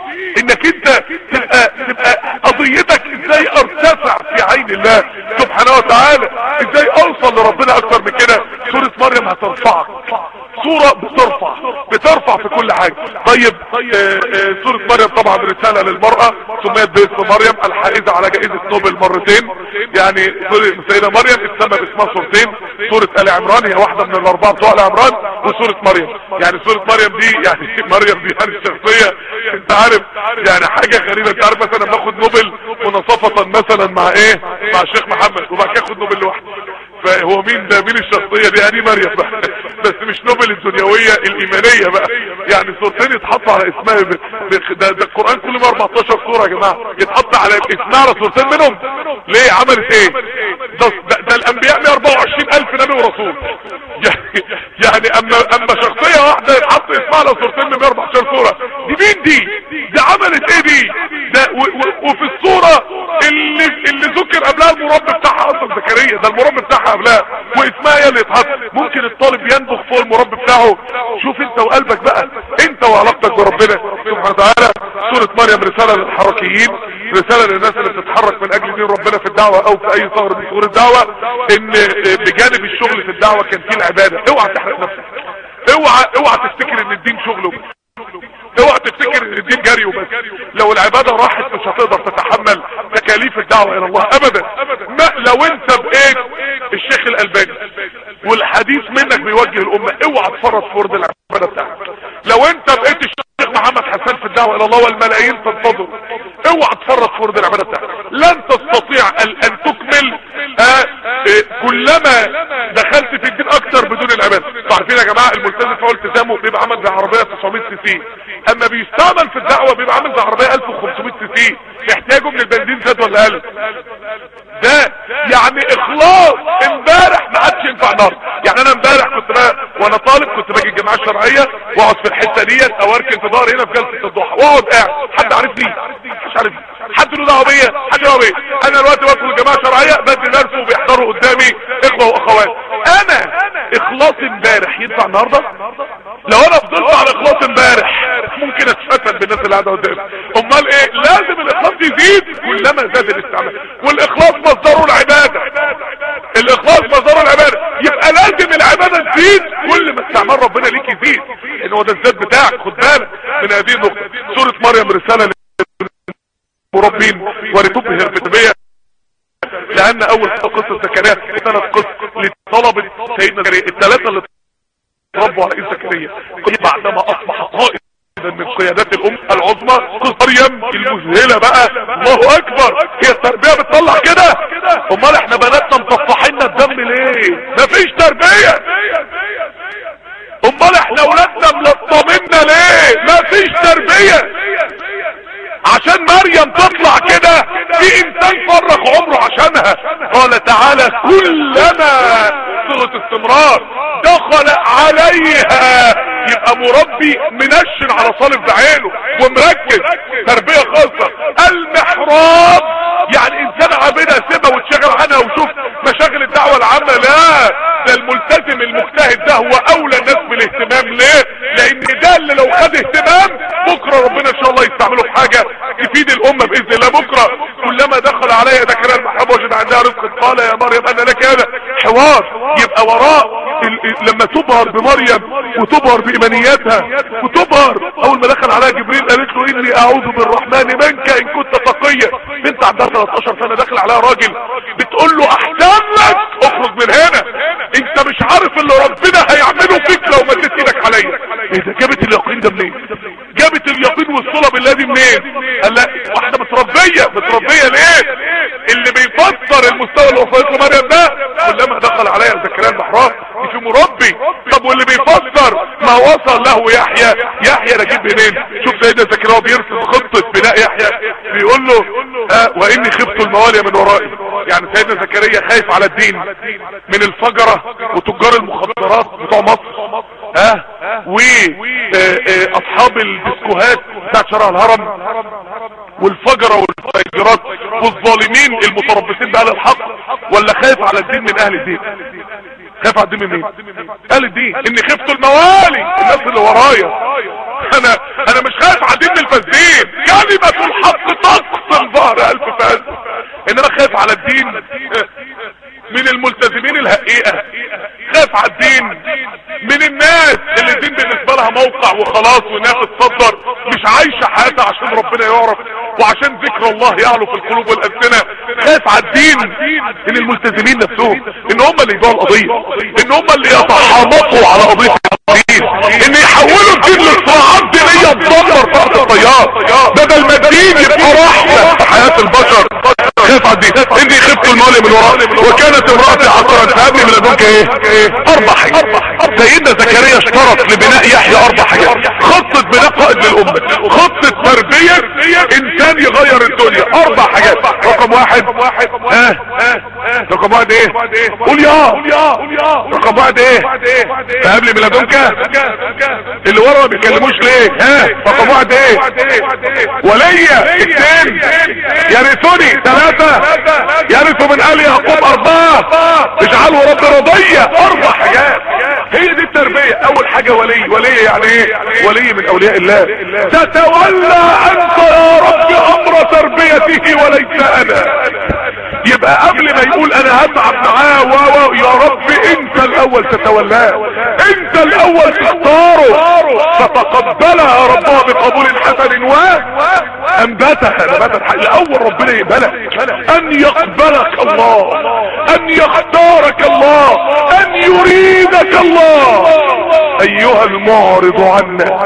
انك انت تبقى, تبقى قضيتك ازاي ارتفع في عين الله سبحانه وتعالى ازاي اوصل لربنا اكتر من كده سورة مريم هترفعك صورة بترفع بترفع في كل حاجة طيب آآ آآ سورة مريم طبعا رسالة للمرأة سميت باسم مريم الحائزة على جائزة نوبل مرتين يعني سيدة مريم اتسمى باسمها صورتين سورة آل عمران هي واحدة من الاربعة بتوع آل عمران وسورة مريم يعني سورة مريم دي يعني مريم دي يعني الشخصية انت عارف يعني حاجة غريبة انت عارف مثلا باخد نوبل مناصفة مثلا مع ايه مع الشيخ محمد وبعد كده اخد نوبل لوحده فهو مين ده مين الشخصية دي يعني مريم بقى بس مش نوبل الدنيوية الايمانية بقى يعني صورتين يتحطوا على اسمها ب... ب... ده, ده القرآن كل ما 14 صورة يا جماعة يتحط على اسمها على صورتين منهم ليه عملت ايه ده, ده, ده الانبياء 124 الف نبي ورسول يعني, يعني اما اما شخصية واحدة يتحط اسمها على صورتين من 114 صورة دي مين دي ده عملت ايه دي ده و... و... وفي الصورة اللي اللي ذكر قبلها المربي بتاعها اصلا زكريا ده المربي بتاعها قبلها واسمها هي اللي يتحط ممكن الطالب ينبخ فوق المربي بتاعه شوف انت وقلبك بقى انت وعلاقتك بربنا سبحانه وتعالى سورة مريم رسالة للحركيين رسالة للناس اللي بتتحرك من اجل دين ربنا في الدعوة او في اي ثغر من ثغور الدعوة ان بجانب الشغل في الدعوة كان فيه العبادة اوعى تحرق نفسك اوعى اوعى تفتكر ان الدين شغله اوعى تفتكر ان الدين جري وبس لو العبادة راحت مش هتقدر تتحمل تكاليف الدعوة الى الله ابدا ما لو انت بقيت الشيخ الالباني والحديث منك بيوجه الامة اوعى تفرط في ورد العبادة بتاعك لو انت بقيت الشيخ محمد حسان في الدعوة الى الله والملايين تنتظر اوعى تفرط في ورد العبادة بتاعك لن تستطيع ان تكمل آه كلما دخلت في الدين اكتر بدون العبادة عارفين يا جماعة الملتزم فهو التزامه بيبقى عامل زي عربية 900 سي سي اما بيستعمل في الدعوة بيبقى عامل زي عربية 1500 سي سي محتاجه من البنزين زاد ولا قل ده يعني اخلاص امبارح ما عادش ينفع نار يعني انا امبارح كنت وانا طالب كنت باجي الجماعه الشرعيه واقعد في الحته ديت او اركن في ظهري هنا في جلسه الضحى واقعد قاعد حد عارفني مش عارف حد له دعوه بيا حد له بيا انا دلوقتي بدخل الجماعه الشرعيه بدي درس وبيحضروا قدامي اخوه واخوات انا اخلاص امبارح ينفع النهارده لو انا فضلت على اخلاص امبارح ممكن اتفتن بالناس اللي قاعده قدامي امال ايه لازم الاخلاص يزيد كلما زاد الاستعمال والاخلاص مصدره العباده الاخلاص مصدره العباده يبقى لازم العباده تزيد كل ما استعمال ربنا ليك يزيد ان هو ده الذات بتاعك خد بالك من هذه النقطه سوره مريم رساله للمربين ولتبهر بتبيه لان اول قصه زكريا ثلاث قصص لطلبه سيدنا زكريا الثلاثه اللي ربوا على ايد زكريا بعدما اصبح قائد من قيادات الام العظمى مريم المذهله بقى الله اكبر هي التربيه بتطلع كده امال احنا بناتنا مصفحين الدم ليه مفيش تربيه امال احنا اولادنا ملطمنا ليه مفيش تربيه عشان مريم تطلع كده في انسان فرق عمره عشانها قال تعالى كلما صيغه استمرار دخل عليها يبقى مربي منشن على صالب بعينه ومركز تربيه خاصه المحراب يعني انسان عابدها سيبها وتشغل عنها وشوف مشاغل الدعوه العامه لا ده الملتزم المجتهد ده هو اولى الناس بالاهتمام ليه لان ده اللي لو خد اهتمام بكره ربنا ان شاء الله يستعمله في حاجه تفيد الامه باذن الله بكره كلما دخل عليها ذكر المحراب وجد عندها رزق قال يا مريم ان لك هذا حوار يبقى وراء لما تبهر بمريم وتبهر بايمانياتها وتبهر اول ما دخل عليها جبريل قالت له اني اعوذ بالرحمن منك ان كنت تقيا بنت عندها 13 سنه داخل عليها راجل بتقول له احسن لك اخرج من هنا انت مش عارف اللي ربنا هيعمله فيك لو مدت ايدك عليا ايه ده جابت اليقين ده منين جابت اليقين والصلاه بالله دي منين قال لا واحده متربيه متربيه ليه اللي بيفسر المستوى اللي وصلت له مريم ده كلما دخل عليها زكريا المحراب في مربي طب واللي بيفسر ما وصل له يحيى يحيى ده جيب منين شوف سيدنا زكريا بيرسم خطه بناء يحيى بيقول له آه واني خفت الموالي من ورائي يعني سيدنا زكريا خايف على الدين من الفجره وتجار المخدرات بتوع مصر ها واصحاب الديسكوهات بتاعت شارع الهرم والفجرة والفجرات والظالمين المتربصين بأهل الحق ولا خايف على الدين من اهل الدين خايف على الدين من مين اهل الدين اني خفت الموالي الناس اللي ورايا انا انا مش خايف على الدين من الفاسدين كلمة الحق تقسم ظهر الف فاسد انما خايف على الدين من الملتزمين الهقيقة خاف على الدين من الناس اللي الدين بالنسبة لها موقع وخلاص والناس تصدر مش عايشة حياتها عشان ربنا يعرف وعشان ذكر الله يعلو في القلوب والألسنة خاف على الدين من الملتزمين نفسهم ان هم اللي يبيعوا القضية ان هم اللي يتحامقوا على قضية الدين ان يحولوا الدين لصراعات دينية تدمر تحت الطيار بدل ما الدين يبقى رحمة في حياة البشر خاف على الدين اني خفت المال من وراء وكانت امرأتي عقرا فابني من لدنك ايه اربع حاجات سيدنا زكريا اشترط لبناء يحيى اربع حاجات خطة بناء قائد للامة خطة تربية انسان يغير الدنيا اربع حاجات رقم واحد ها رقم واحد ايه قول يا رقم واحد ايه فابني من لدنك اللي ورا ما بيتكلموش ليه ها رقم واحد ايه وليا اثنين يرثني ثلاثة يرث من آل يعقوب أربعة اجعله رب رضية أربع حاجات هي دي التربية أول حاجة ولي ولي يعني إيه ولي من أولياء الله تتولى أنت يا رب أمر تربيته وليس أنا يبقى قبل ما يقول انا هتعب معاه و يا رب انت الاول تتولاه انت الاول تختاره فتقبلها ربها بقبول حسن و انبتها نباتت الاول ربنا يقبلك ان يقبلك الله ان يختارك الله ان يريدك الله ايها المعرض عنا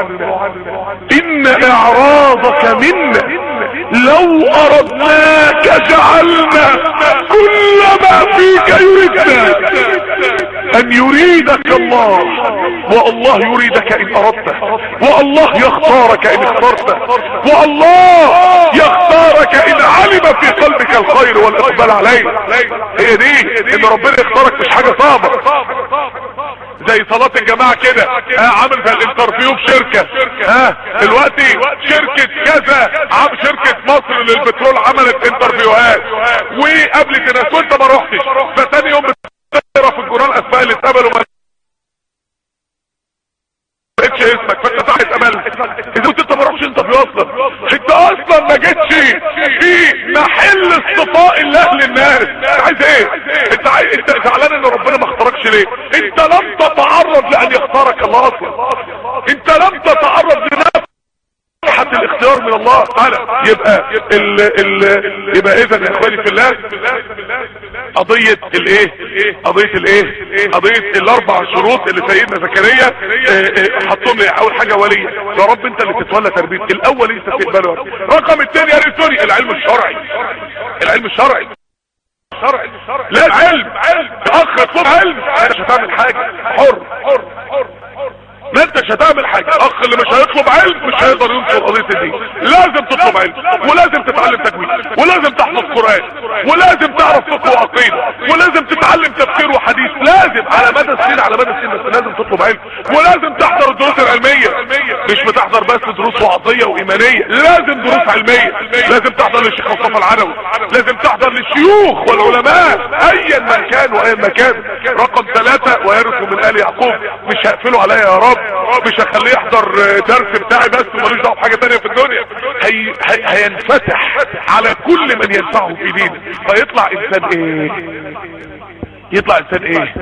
ان اعراضك منا لو اردناك جعلنا كل ما فيك يريدنا ان يريدك الله والله يريدك ان اردته والله يختارك ان اخترته والله يختارك ان علم في قلبك الخير والاقبال عليه هي دي ان ربنا يختارك مش حاجة صعبة زي صلاة الجماعة كده ها عامل زي الانترفيو في شركة ها دلوقتي شركة كذا عم شركة مصر للبترول عملت انترفيوهات وقابلت ناس وانت ما رحتش فتاني يوم بتقرا في الجورنال اسماء اللي اتقبلوا ما لقيتش اسمك فانت صح اتقبلت اذا كنت انت ما رحتش انترفيو اصلا انت اصلا ما جيتش في محل اصطفاء الله للناس انت عايز ايه انت عايز انت زعلان ان ربنا ما اختاركش ليه انت لم تتعرض لان يختارك الله اصلا انت لم تتعرض لنفسك صحة الاختيار من الله تعالى يبقى ال ال يبقى اذا يا اخواني في الله قضية الايه قضية الايه قضية الاربع شروط اللي سيدنا زكريا اه اه حطهم لي اول حاجة ولية يا رب انت اللي تتولى تربية الاول انت تقبله رقم الثاني يا ريتوني العلم الشرعي العلم الشرعي شرعي لا علم اخ اطلب علم مش هتعمل حاجة حر حر حر ما انتش هتعمل حاجة اخ اللي مش هيطلب علم مش هيقدر ينصر قضية الدين لازم تطلب علم ولازم تتعلم تجويد ولازم تحفظ قرآن ولازم تعرف فقه وعقيدة ولازم تتعلم تفكير وحديث لازم على مدى السنين على مدى السنين بس لازم تطلب علم ولازم تحضر الدروس العلمية مش بتحضر بس دروس وعطية وإيمانية لازم دروس علمية لازم تحضر للشيخ مصطفى العدوي لازم تحضر للشيوخ والعلماء ايا ما كان وايا ما كان رقم ثلاثة ويرث من آل يعقوب مش هقفله عليا يا رب مش هخليه يحضر درس بتاعي بس ومالوش دعوه بحاجه ثانيه في الدنيا هي هي هينفتح على كل من ينفعه في دينه فيطلع انسان ايه يطلع انسان ايه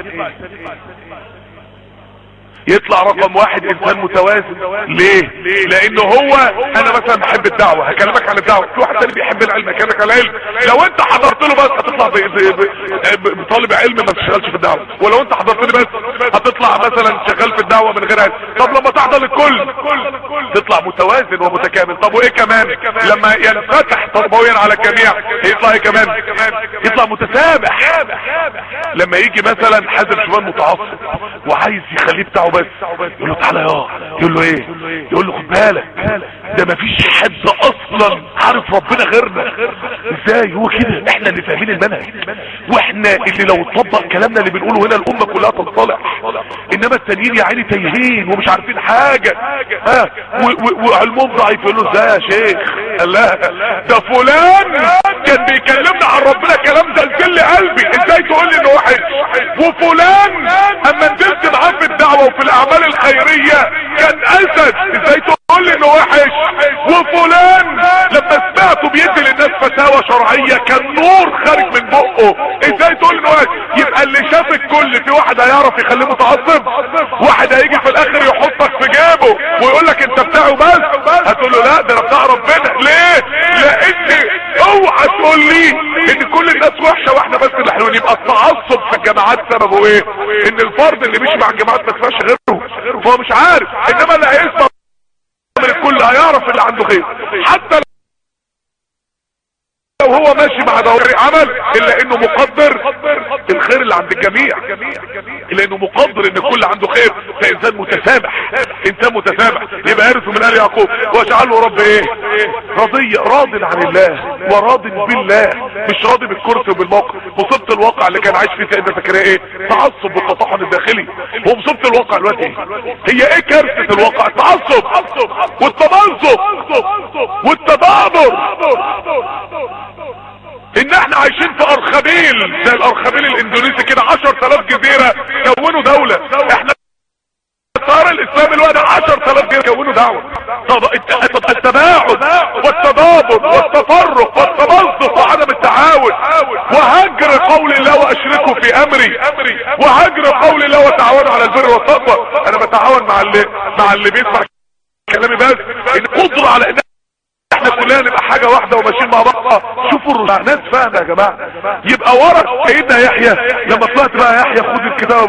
يطلع رقم واحد انسان متوازن ليه لان هو انا مثلا بحب الدعوة هكلمك عن الدعوة في واحد تاني بيحب العلم هكلمك عن العلم لو انت حضرت له بس هتطلع بطالب علم ما تشتغلش في الدعوة ولو انت حضرت لي بس هتطلع مثلا شغال في الدعوة من غير علم طب لما تحضر الكل تطلع متوازن ومتكامل طب وايه كمان لما ينفتح تربويا على الجميع هيطلع ايه كمان يطلع متسامح لما يجي مثلا حازم شمال متعصب وعايز يخليه بتاعه بس يقول له تعالى يا يقول له ايه يقول له خد بالك ده مفيش حد اصلا عارف ربنا غيرنا ازاي هو كده احنا اللي فاهمين المنهج واحنا اللي لو اتطبق كلامنا اللي بنقوله هنا الامه كلها تنصلح انما التانيين يا عيني تايهين ومش عارفين حاجه ها وعلمهم ضعيف يقول له ازاي يا شيخ لا ده فلان كان بيكلمنا عن ربنا كلام زلزل لي قلبي ازاي تقول لي انه وحش وفلان اما نزلت معاه في الدعوه وفي الاعمال الخيريه كان اسد ازاي تقول لي انه وحش وفلان لما سمعته بيدي للناس فتاوى شرعيه كان نور خارج من بقه ازاي تقول لي انه وحش يبقى اللي شاف الكل في واحد هيعرف يخليه متعصب واحد هيجي في الاخر يحطك في جيبه ويقول لك انت بتاعه بس هتقول له لا ده انا بتاع ربنا ليه لان اوعى تقول لي ان كل الناس وحشه واحنا بس اللي حلوين يبقى التعصب في الجامعات سببه ايه ان الفرد اللي مش مع الجامعات ما تبقاش غيره فهو مش عارف انما اللي هيسمع من الكل هيعرف اللي عنده خير حتى لو هو ماشي مع دوري عمل الا انه مقدر الخير اللي عند الجميع الا انه مقدر ان الكل عنده خير فانسان متسامح انسان متسامح يبقى يرث من ال يعقوب واجعله رب ايه رضي راض عن الله وراض بالله مش راضي بالكرسي وبالموقف مصيبه الواقع اللي كان عايش فيه سيدنا زكريا ايه تعصب والتطحن الداخلي هو مصيبه الواقع دلوقتي ايه هي ايه كارثه الواقع التعصب والتمنصب والتبابر ان احنا عايشين في ارخبيل زي الارخبيل الاندونيسي كده 10000 جزيرة كونوا دولة احنا الطار الاسلامي الوقت 10000 جزيرة كونوا دعوة التباعد والتضابط والتفرق والتمزق وعدم التعاون وهجر قول الله واشركه في امري وهجر قول الله وتعاونوا على البر والتقوى انا بتعاون مع اللي مع اللي بيسمع كلامي بس القدرة على ان احنا كلنا نبقى حاجة واحدة وماشيين مع بعض شوفوا الرسول ناس فاهمة يا جماعة يبقى ورا سيدنا يحيى لما طلعت بقى يحيى خد الكتاب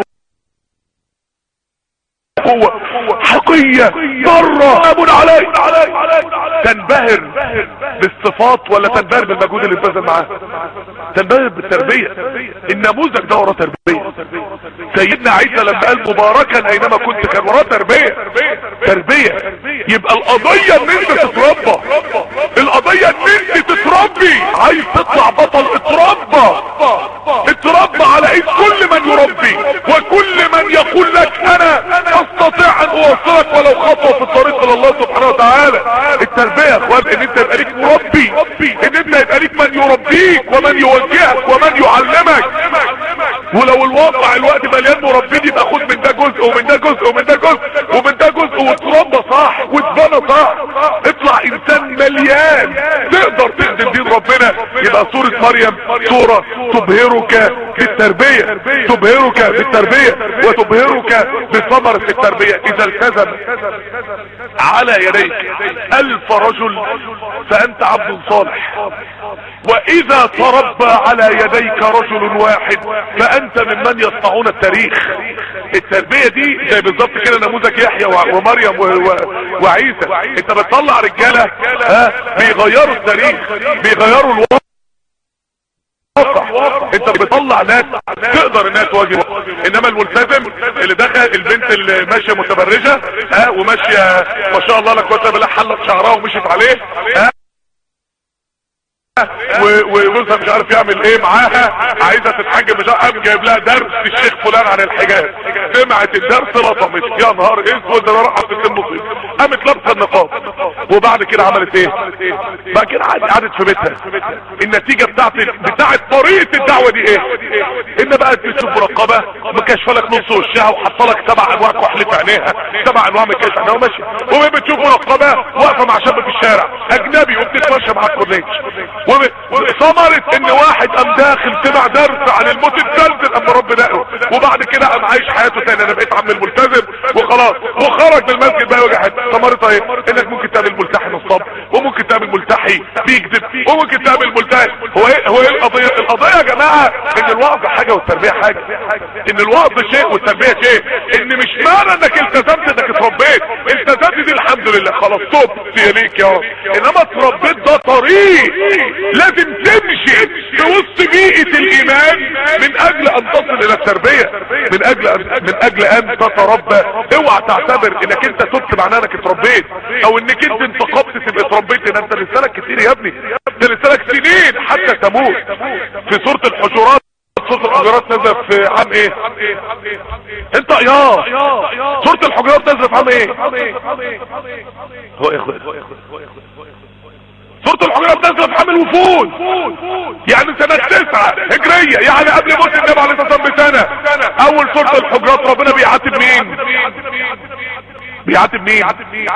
قوة حقية مرة ابن علي تنبهر بالصفات ولا تنبهر بالمجهود اللي اتبذل معاه تنبهر بالتربية النموذج ده وراه تربية سيدنا عيسى لما قال مباركا اينما كنت كان وراه تربية تربية يبقى القضية ان انت تتربى القضية ان انت تتربي عايز تطلع بطل اتربى اتربى على ايد كل من يربي وكل من من يقول لك انا استطيع ان اوصلك ولو خطوة في الطريق الى الله سبحانه وتعالى التربية يا اخوان ان انت يبقى ليك مربي ان انت يبقى ليك من يربيك ومن يوجهك ومن يعلمك ولو الواقع الوقت مليان مربين يبقى خد من ده جزء ومن ده جزء ومن ده جزء ومن ده جزء وتربى صح وتبنى صح اطلع انسان مليان تقدر تخدم دين ربنا يبقى سورة مريم سورة تبهرك بالتربية تبهرك بالتربية وتبهرك بثمرة التربية اذا التزم على يديك الف رجل فانت عبد صالح واذا تربى على يديك رجل واحد فانت ممن يصنعون التاريخ التربية دي زي بالظبط كده نموذج يحيى ومريم وعيسى انت بتطلع رجالة ها بيغيروا التاريخ بيغيروا الواقع انت بتطلع ناس تقدر انها تواجه انما الملتزم اللي دخل البنت اللي ماشيه متبرجه ها وماشيه ما شاء الله لا قوه الا بالله حلت شعرها ومشيت عليه ها وجوزها مش عارف يعمل ايه معاها عايزه تتحجب مش قام جايب لها درس الشيخ فلان عن الحجاب سمعت الدرس لطمت يا نهار اسود انا راح في المصيبه قامت لابسه النقاب وبعد كده عملت ايه بقى كده قعدت في بيتها النتيجه بتاعت بتاعت طريقه الدعوه دي ايه ان بقت تشوف مرقبه مكشفه لك نص وشها وحاطه لك سبع انواع كحل في عينيها سبع انواع مكياج عينيها وماشيه وهي بتشوف مرقبه واقفه مع شاب في الشارع اجنبي وبتتمشى مع الكورنيش وثمرت ان واحد قام داخل سمع درس عن الموت الزلزل اما رب نقله وبعد كده قام عايش حياته تاني انا بقيت عم الملتزم وخلاص وخرج من المسجد بقى وجع ثمرتها ايه انك ممكن تعمل ملتحي نصاب وممكن تعمل ملتحي بيكذب وممكن تعمل ملتحي هو ايه هو ايه القضيه القضيه يا جماعه ان الوعظ حاجه والتربيه حاجه ان الوعظ شيء والتربيه شيء ان مش معنى انك التزمت انك اتربيت التزمت دي الحمد لله خلاص توب يا ليك يا رب انما اتربيت ده طريق لازم تمشي في وسط بيئة الايمان من اجل ان تصل الى التربية من اجل أن من اجل ان تتربى اوعى تعتبر انك انت تبت معناه انك اتربيت او انك انت انتقبت تبقى اتربيت ان انت لسه لك كتير يا ابني ده لسه لك سنين حتى تموت في سورة الحجرات سورة الحجرات نزل في عام ايه انت يا سورة الحجرات نزل في عام ايه هو ايه سورة الحجرات نزل في عام الوفود يعني سنة تسعة هجرية يعني قبل موت النبي عليه الصلاة والسلام بسنة اول سورة الحجرات ربنا بيعاتب مين بيعاتب مين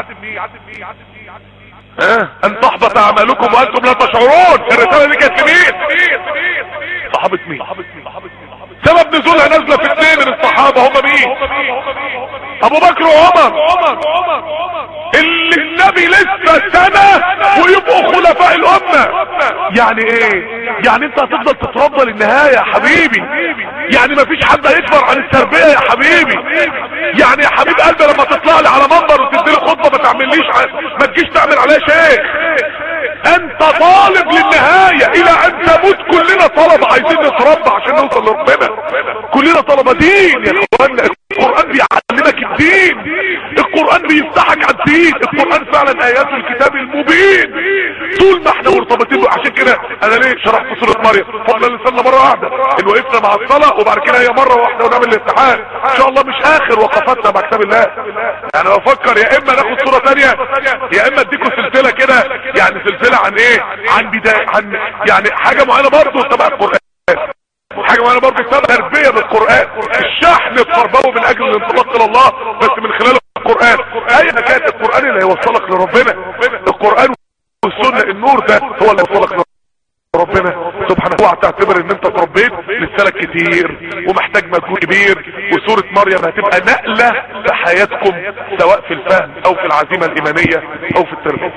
ها ان تحبط اعمالكم وانتم لا تشعرون الرسالة دي كانت لمين صحابة مين سبب نزولها نازله في اثنين من الصحابه هم مين ابو بكر وعمر اللي النبي لسه سنه ويبقوا خلفاء الامه يعني ايه يعني انت هتفضل تتربى للنهايه يا حبيبي يعني مفيش حد هيكبر عن التربيه يا حبيبي يعني يا حبيب قلبي لما تطلع لي على منبر وتدي لي خطبه ما تعمليش ما تجيش تعمل عليها شيخ انت طالب للنهاية الى ان تموت كلنا طلبة عايزين نتربى عشان نوصل لربنا كلنا طلبة دين يا اخوانا القرآن بيعلمك الدين القرآن بيفتحك على الدين القرآن فعلا ايات الكتاب المبين طول ما احنا مرتبطين له عشان كده انا ليه شرحت سورة مريم فضلا لسنا مرة واحدة ان وقفنا مع الصلاة وبعد كده هي مرة واحدة ونعمل الامتحان ان شاء الله مش اخر وقفتنا مع كتاب الله يعني بفكر يا اما ناخد صورة تانية يا اما اديكم سلسلة كده يعني سلسلة عن ايه عن بداية عن يعني حاجة معينة برضه تبع القرآن حاجة معينة برضه تبع تربية بالقرآن الشحن التربوي من اجل الانطلاق الى الله بس من خلال القرآن اي كانت القرآن اللي هيوصلك لربنا القرآن والسنة النور ده هو اللي هيوصلك لربنا ربنا سبحانه وتعالى تعتبر ان انت اتربيت لسه كتير ومحتاج مجهود كبير وسورة مريم هتبقى نقلة في حياتكم سواء في الفهم او في العزيمة الايمانية او في التربية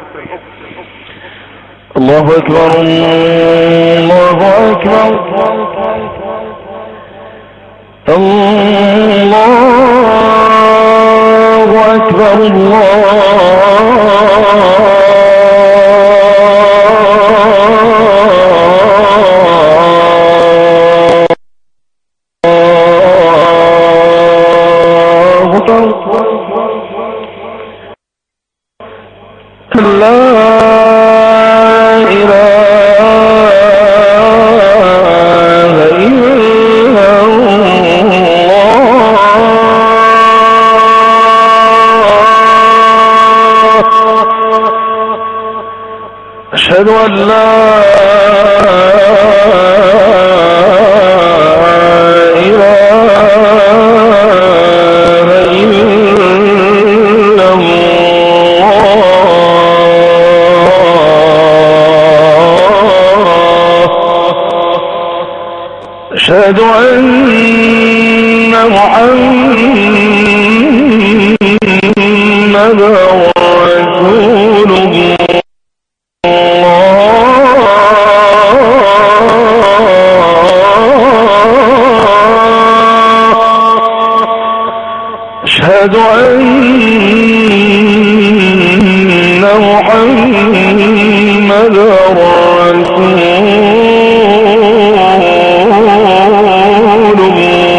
الله اكبر الله اكبر الله اكبر الله أكبر لا إله إلا الله أشهد أن لا إله إلا الله أشهد أن محمدا رسول الله أشهد أن محمدا رسول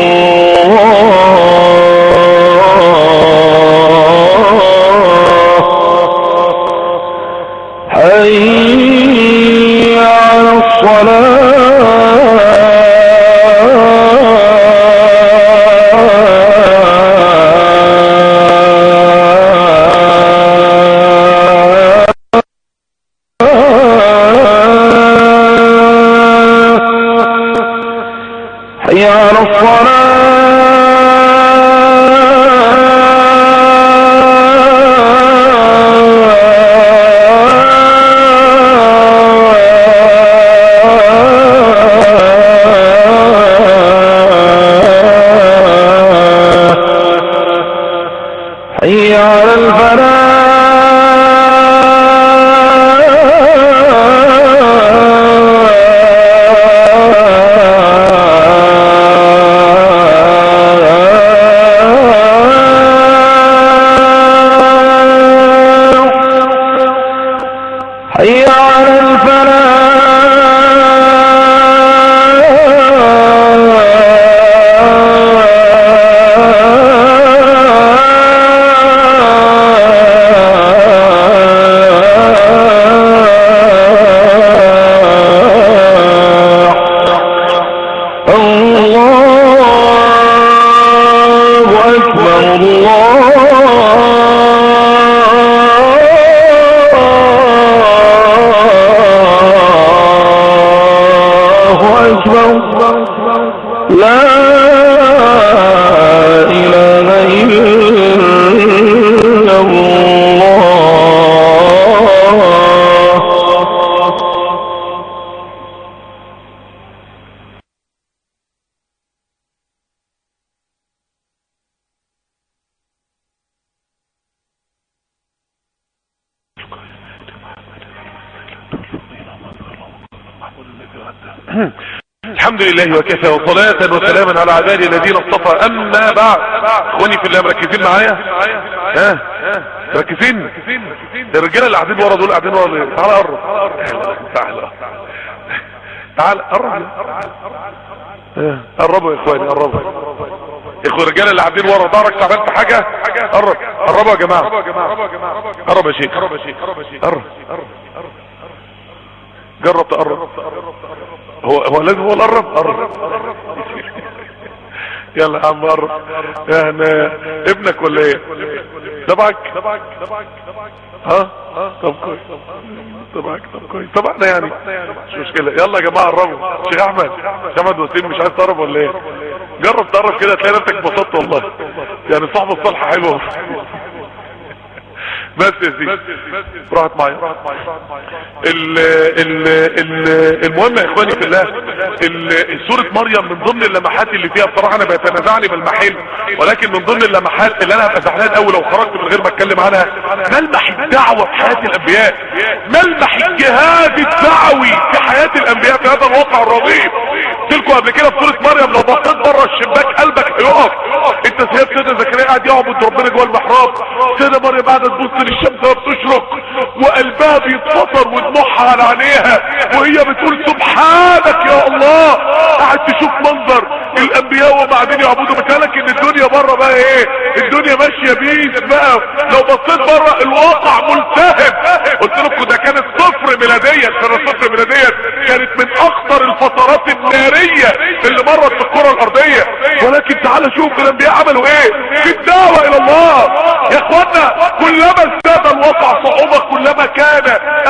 الله حي على الصلاة حي على الصلاة حي على الفلاح حي على الفلاح الله أكبر الله أكبر لا إله إلا الله الحمد لله وكفى وصلاة وسلاما على عبادي الذين اصطفى اما بعد اخواني في الله مركزين معايا ها مركزين الرجاله اللي قاعدين ورا دول قاعدين ورا ليه؟ تعال قرب تعال تعال قرب ها، قربوا يا اخواني قربوا اخوة الرجاله اللي قاعدين ورا دارك تعبان في حاجه قرب قربوا يا جماعه قرب يا شيخ قرب جرب تقرب هو هو لازم هو القرب قرب يلا يا عم قرب يعني ابنك ولا ايه تبعك ها طب كويس تبعك طب كويس تبعنا يعني مش مشكلة يلا يا جماعة قربوا شيخ احمد شيخ احمد وسيم مش عايز تقرب ولا ايه جرب تقرب كده تلاقي نفسك اتبسطت والله يعني صاحب الصالحة حلوة بس يا سيدي راحت معايا ال ال ال المهم يا اخواني في الله ال- سورة مريم من ضمن اللمحات اللي فيها بصراحة انا بيتنازعني بالمحل ولكن من ضمن اللمحات اللي انا هبقى زعلان قوي لو خرجت من غير ما اتكلم عنها ملمح الدعوة في حياة الانبياء ملمح الجهاد الدعوي في حياة الانبياء في هذا الواقع الرهيب قلت لكم قبل كده في سورة مريم لو بصيت بره الشباك قلبك هيقف انت سيد سيدنا زكريا قاعد يعبد ربنا جوه المحراب سيدة مريم قاعدة تبص للشمس وهي بتشرق وقلبها بيتفطر ودموعها على عينيها وهي بتقول سبحانك يا الله قاعد تشوف منظر الانبياء وبعدين يعبدوا بتالك ان الدنيا بره بقى ايه الدنيا ماشية بيس بقى لو بصيت بره الواقع ملتهب قلت لكم ده كانت صفر ميلادية سنة صفر ميلادية كانت من اخطر الفترات النارية اللي مرت في الكرة الارضية ولكن تعالى شوف الانبياء عملوا ايه في الدعوة الى الله يا اخوانا كلما ازداد الواقع صعوبة كلما كان امامنا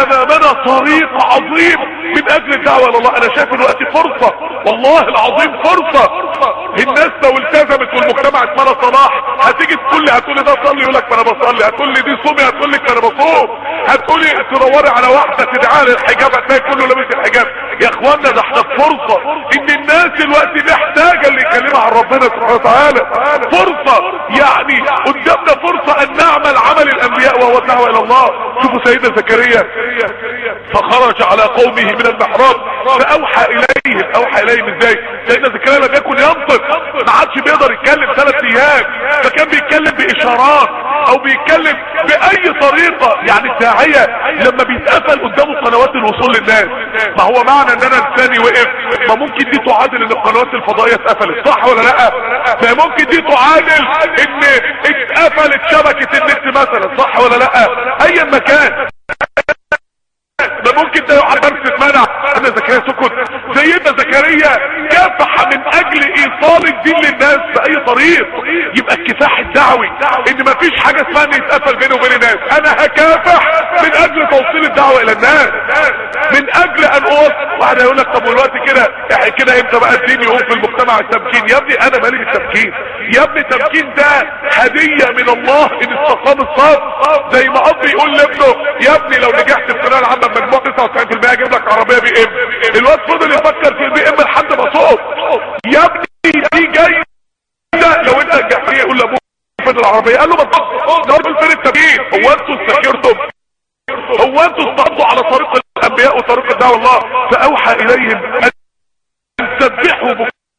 طريق عظيم من اجل الدعوة الى الله انا شايف دلوقتي فرصة والله العظيم فرصة الناس لو التزمت والمجتمع اتمنى صلاح هتيجي تقول لي هتقول لي ده صلي يقول لك ما انا بصلي هتقول لي دي صومي هتقول لك ما انا بصوم هتقولي تدوري على واحدة تدعيها للحجاب هتلاقي كله لابس الحجاب يا اخوانا ده احنا في فرصة ان الناس دلوقتي محتاجة اللي يكلمها عن ربنا سبحانه وتعالى فرصة يعني قدامنا فرصة ان نعمل عمل الانبياء وهو الدعوة الى الله شوفوا سيدنا زكريا فخرج على قومه من المحراب فاوحى اليهم اوحى اليهم ازاي سيدنا زكريا لم يكن ينطق ما عادش بيقدر يتكلم ثلاث ايام فكان بيتكلم باشارات او بيتكلم باي طريقة يعني الداعية لما بيتقفل قدامه قنوات الوصول للناس ما هو معنى ان انا لساني وقف ما ممكن دي تعادل ان القنوات الفضائية اتقفلت صح ولا لا ما ممكن دي تعادل ان اتقفلت شبكة النت مثلا صح ولا لا ايا مكان ده ممكن ده يعتبر تتمنع انا زكريا سكت سيدنا زكريا كافح من اجل ايصال الدين للناس باي طريق يبقى الكفاح الدعوي ان مفيش حاجة اسمها ان يتقفل بيني وبين الناس انا هكافح من اجل توصيل الدعوة الى الناس من اجل ان اوصل واحد هيقول لك طب والوقت كده يعني كده امتى بقى الدين يقوم في المجتمع التمكين يا ابني انا مالي بالتمكين يا ابني التمكين ده هدية من الله ان استقام الصف زي ما اب يقول لابنه يا ابني لو نجحت في الثانويه العامه بمجموع 99% اجيب لك عربيه بي ام الواد فضل يفكر في البي ام لحد ما صوت يا ابني دي جاي لو انت نجحت يقول لابوه فين العربيه قال له ما تبص ده فين التمكين هو انتوا استكرتم هو انتوا استعدوا على طريق الانبياء وطريق الدعوه الله فاوحى اليهم ان تسبحوا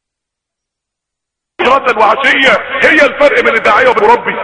بكرة وعشية هي الفرق بين الداعية ومربي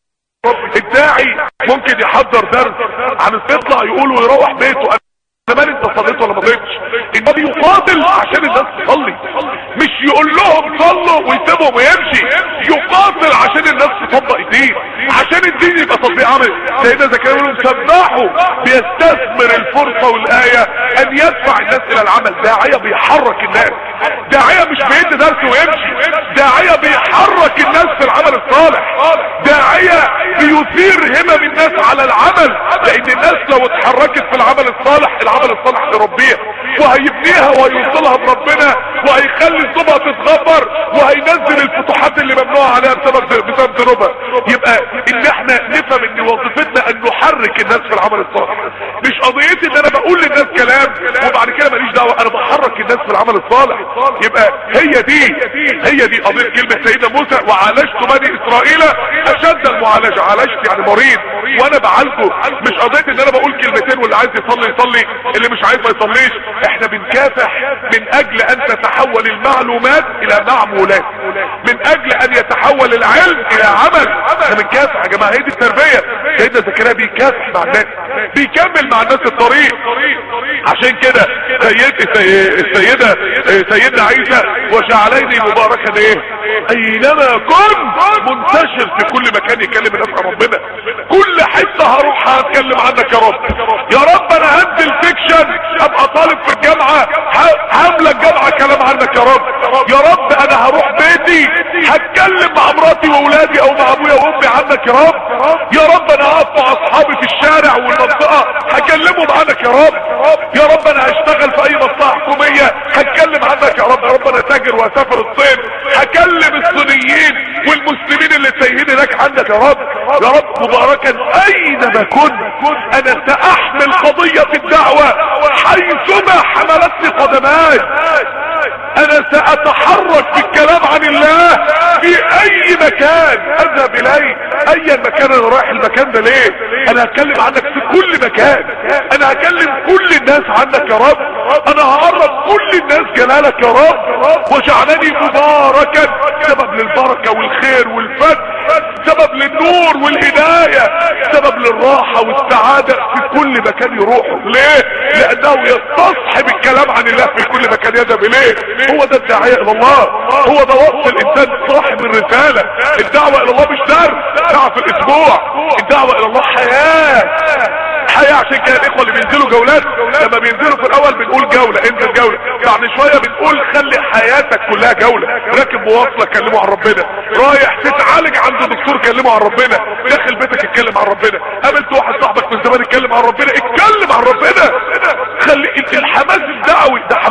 الداعي ممكن يحضر درس عن يطلع يقول ويروح بيته انا مالي انت صليت ولا ما صليتش النبي يقاتل عشان الناس تصلي مش يقول لهم صلوا ويسيبهم ويمشي يقاتل عشان الناس تطبق الدين عشان الدين يبقى تطبيق عمل سيدنا زكريا يقول سبحوا بيستثمر الفرصة والآية ان يدفع الناس الى العمل داعية بيحرك الناس داعية مش بيدي درس ويمشي داعية بيحرك الناس في العمل الصالح داعية بيثير همم الناس على العمل لان الناس لو اتحركت في العمل الصالح العمل الصالح هيربيها وهيبنيها وهيوصلها بربنا وهيخلي الصبح تتغفر وهينزل الفتوحات اللي ممنوع عليها بسبب بسبب ذنوبها يبقى ان احنا نفهم ان وظيفتنا ان نحرك الناس في العمل الصالح مش قضيتي ان انا بقول للناس كلام وبعد كده ماليش دعوه انا بحرك الناس في العمل الصالح يبقى هي دي هي دي قضيه كلمه سيدنا موسى وعالجت بني اسرائيل اشد المعالجه عالجت يعني مريض وانا بعالجه مش قضيه ان انا بقول كلمتين واللي عايز يصلي يصلي اللي مش عايز ما يصليش احنا بنكافح من اجل ان تتحول المعلومات الى معمولات من اجل ان يتحول العلم الى عمل احنا بنكافح يا جماعه هي دي التربيه سيدنا زكريا بيكافح مع الناس بيكمل مع الناس الطريق عشان كده سيد السيدة سيدنا عيسى وجعلني مباركا ايه اينما كنت منتشر في كل مكان يكلم الناس عن ربنا كل حته هروح هتكلم عنك يا رب يا رب انا هنزل فيكشن ابقى طالب في الجامعه هملى الجامعه كلام عنك يا رب يا رب انا هروح بيتي هتكلم مع مراتي واولادي او مع ابويا وامي عنك يا رب يا رب انا هقف مع اصحابي في الشارع والمنطقه هكلمهم عنك يا رب يا رب انا هشتغل في اي مصلحه حكوميه هتكلم عنك يا رب يا رب انا تاجر واسافر الصين هكلم الصينيين والمسلمين اللي تايهين هناك عنك يا رب يا رب مباركا اينما كنت انا ساحمل قضيه الدعوه حيثما حملتني قدماي انا ساتحرك في الكلام عن الله في اي مكان اذهب اليه اي مكان انا رايح المكان ده ليه انا هتكلم عنك في كل مكان انا هكلم كل الناس عنك يا رب انا هعرف كل الناس جلالك يا رب وجعلني مباركا سبب للبركة والخير والفتح سبب للنور والهداية سبب للراحة والسعادة في كل مكان يروحه ليه لانه يستصحب الكلام عن الله في كل مكان يذهب اليه هو ده الداعية الى الله هو ده وصف الانسان صاحب الرسالة الدعوة الى الله مش درس ساعة في الاسبوع الدعوة الى الله حياة حياة عشان كده الاخوة اللي بينزلوا جولات لما بينزلوا في الاول بنقول جولة انزل جولة بعد شوية بنقول خلي حياتك كلها جولة راكب مواصلة كلموا عن ربنا رايح تتعالج عند دكتور كلموا عن ربنا داخل بيتك اتكلم عن ربنا قابلت واحد صاحبك من زمان اتكلم عن ربنا اتكلم عن ربنا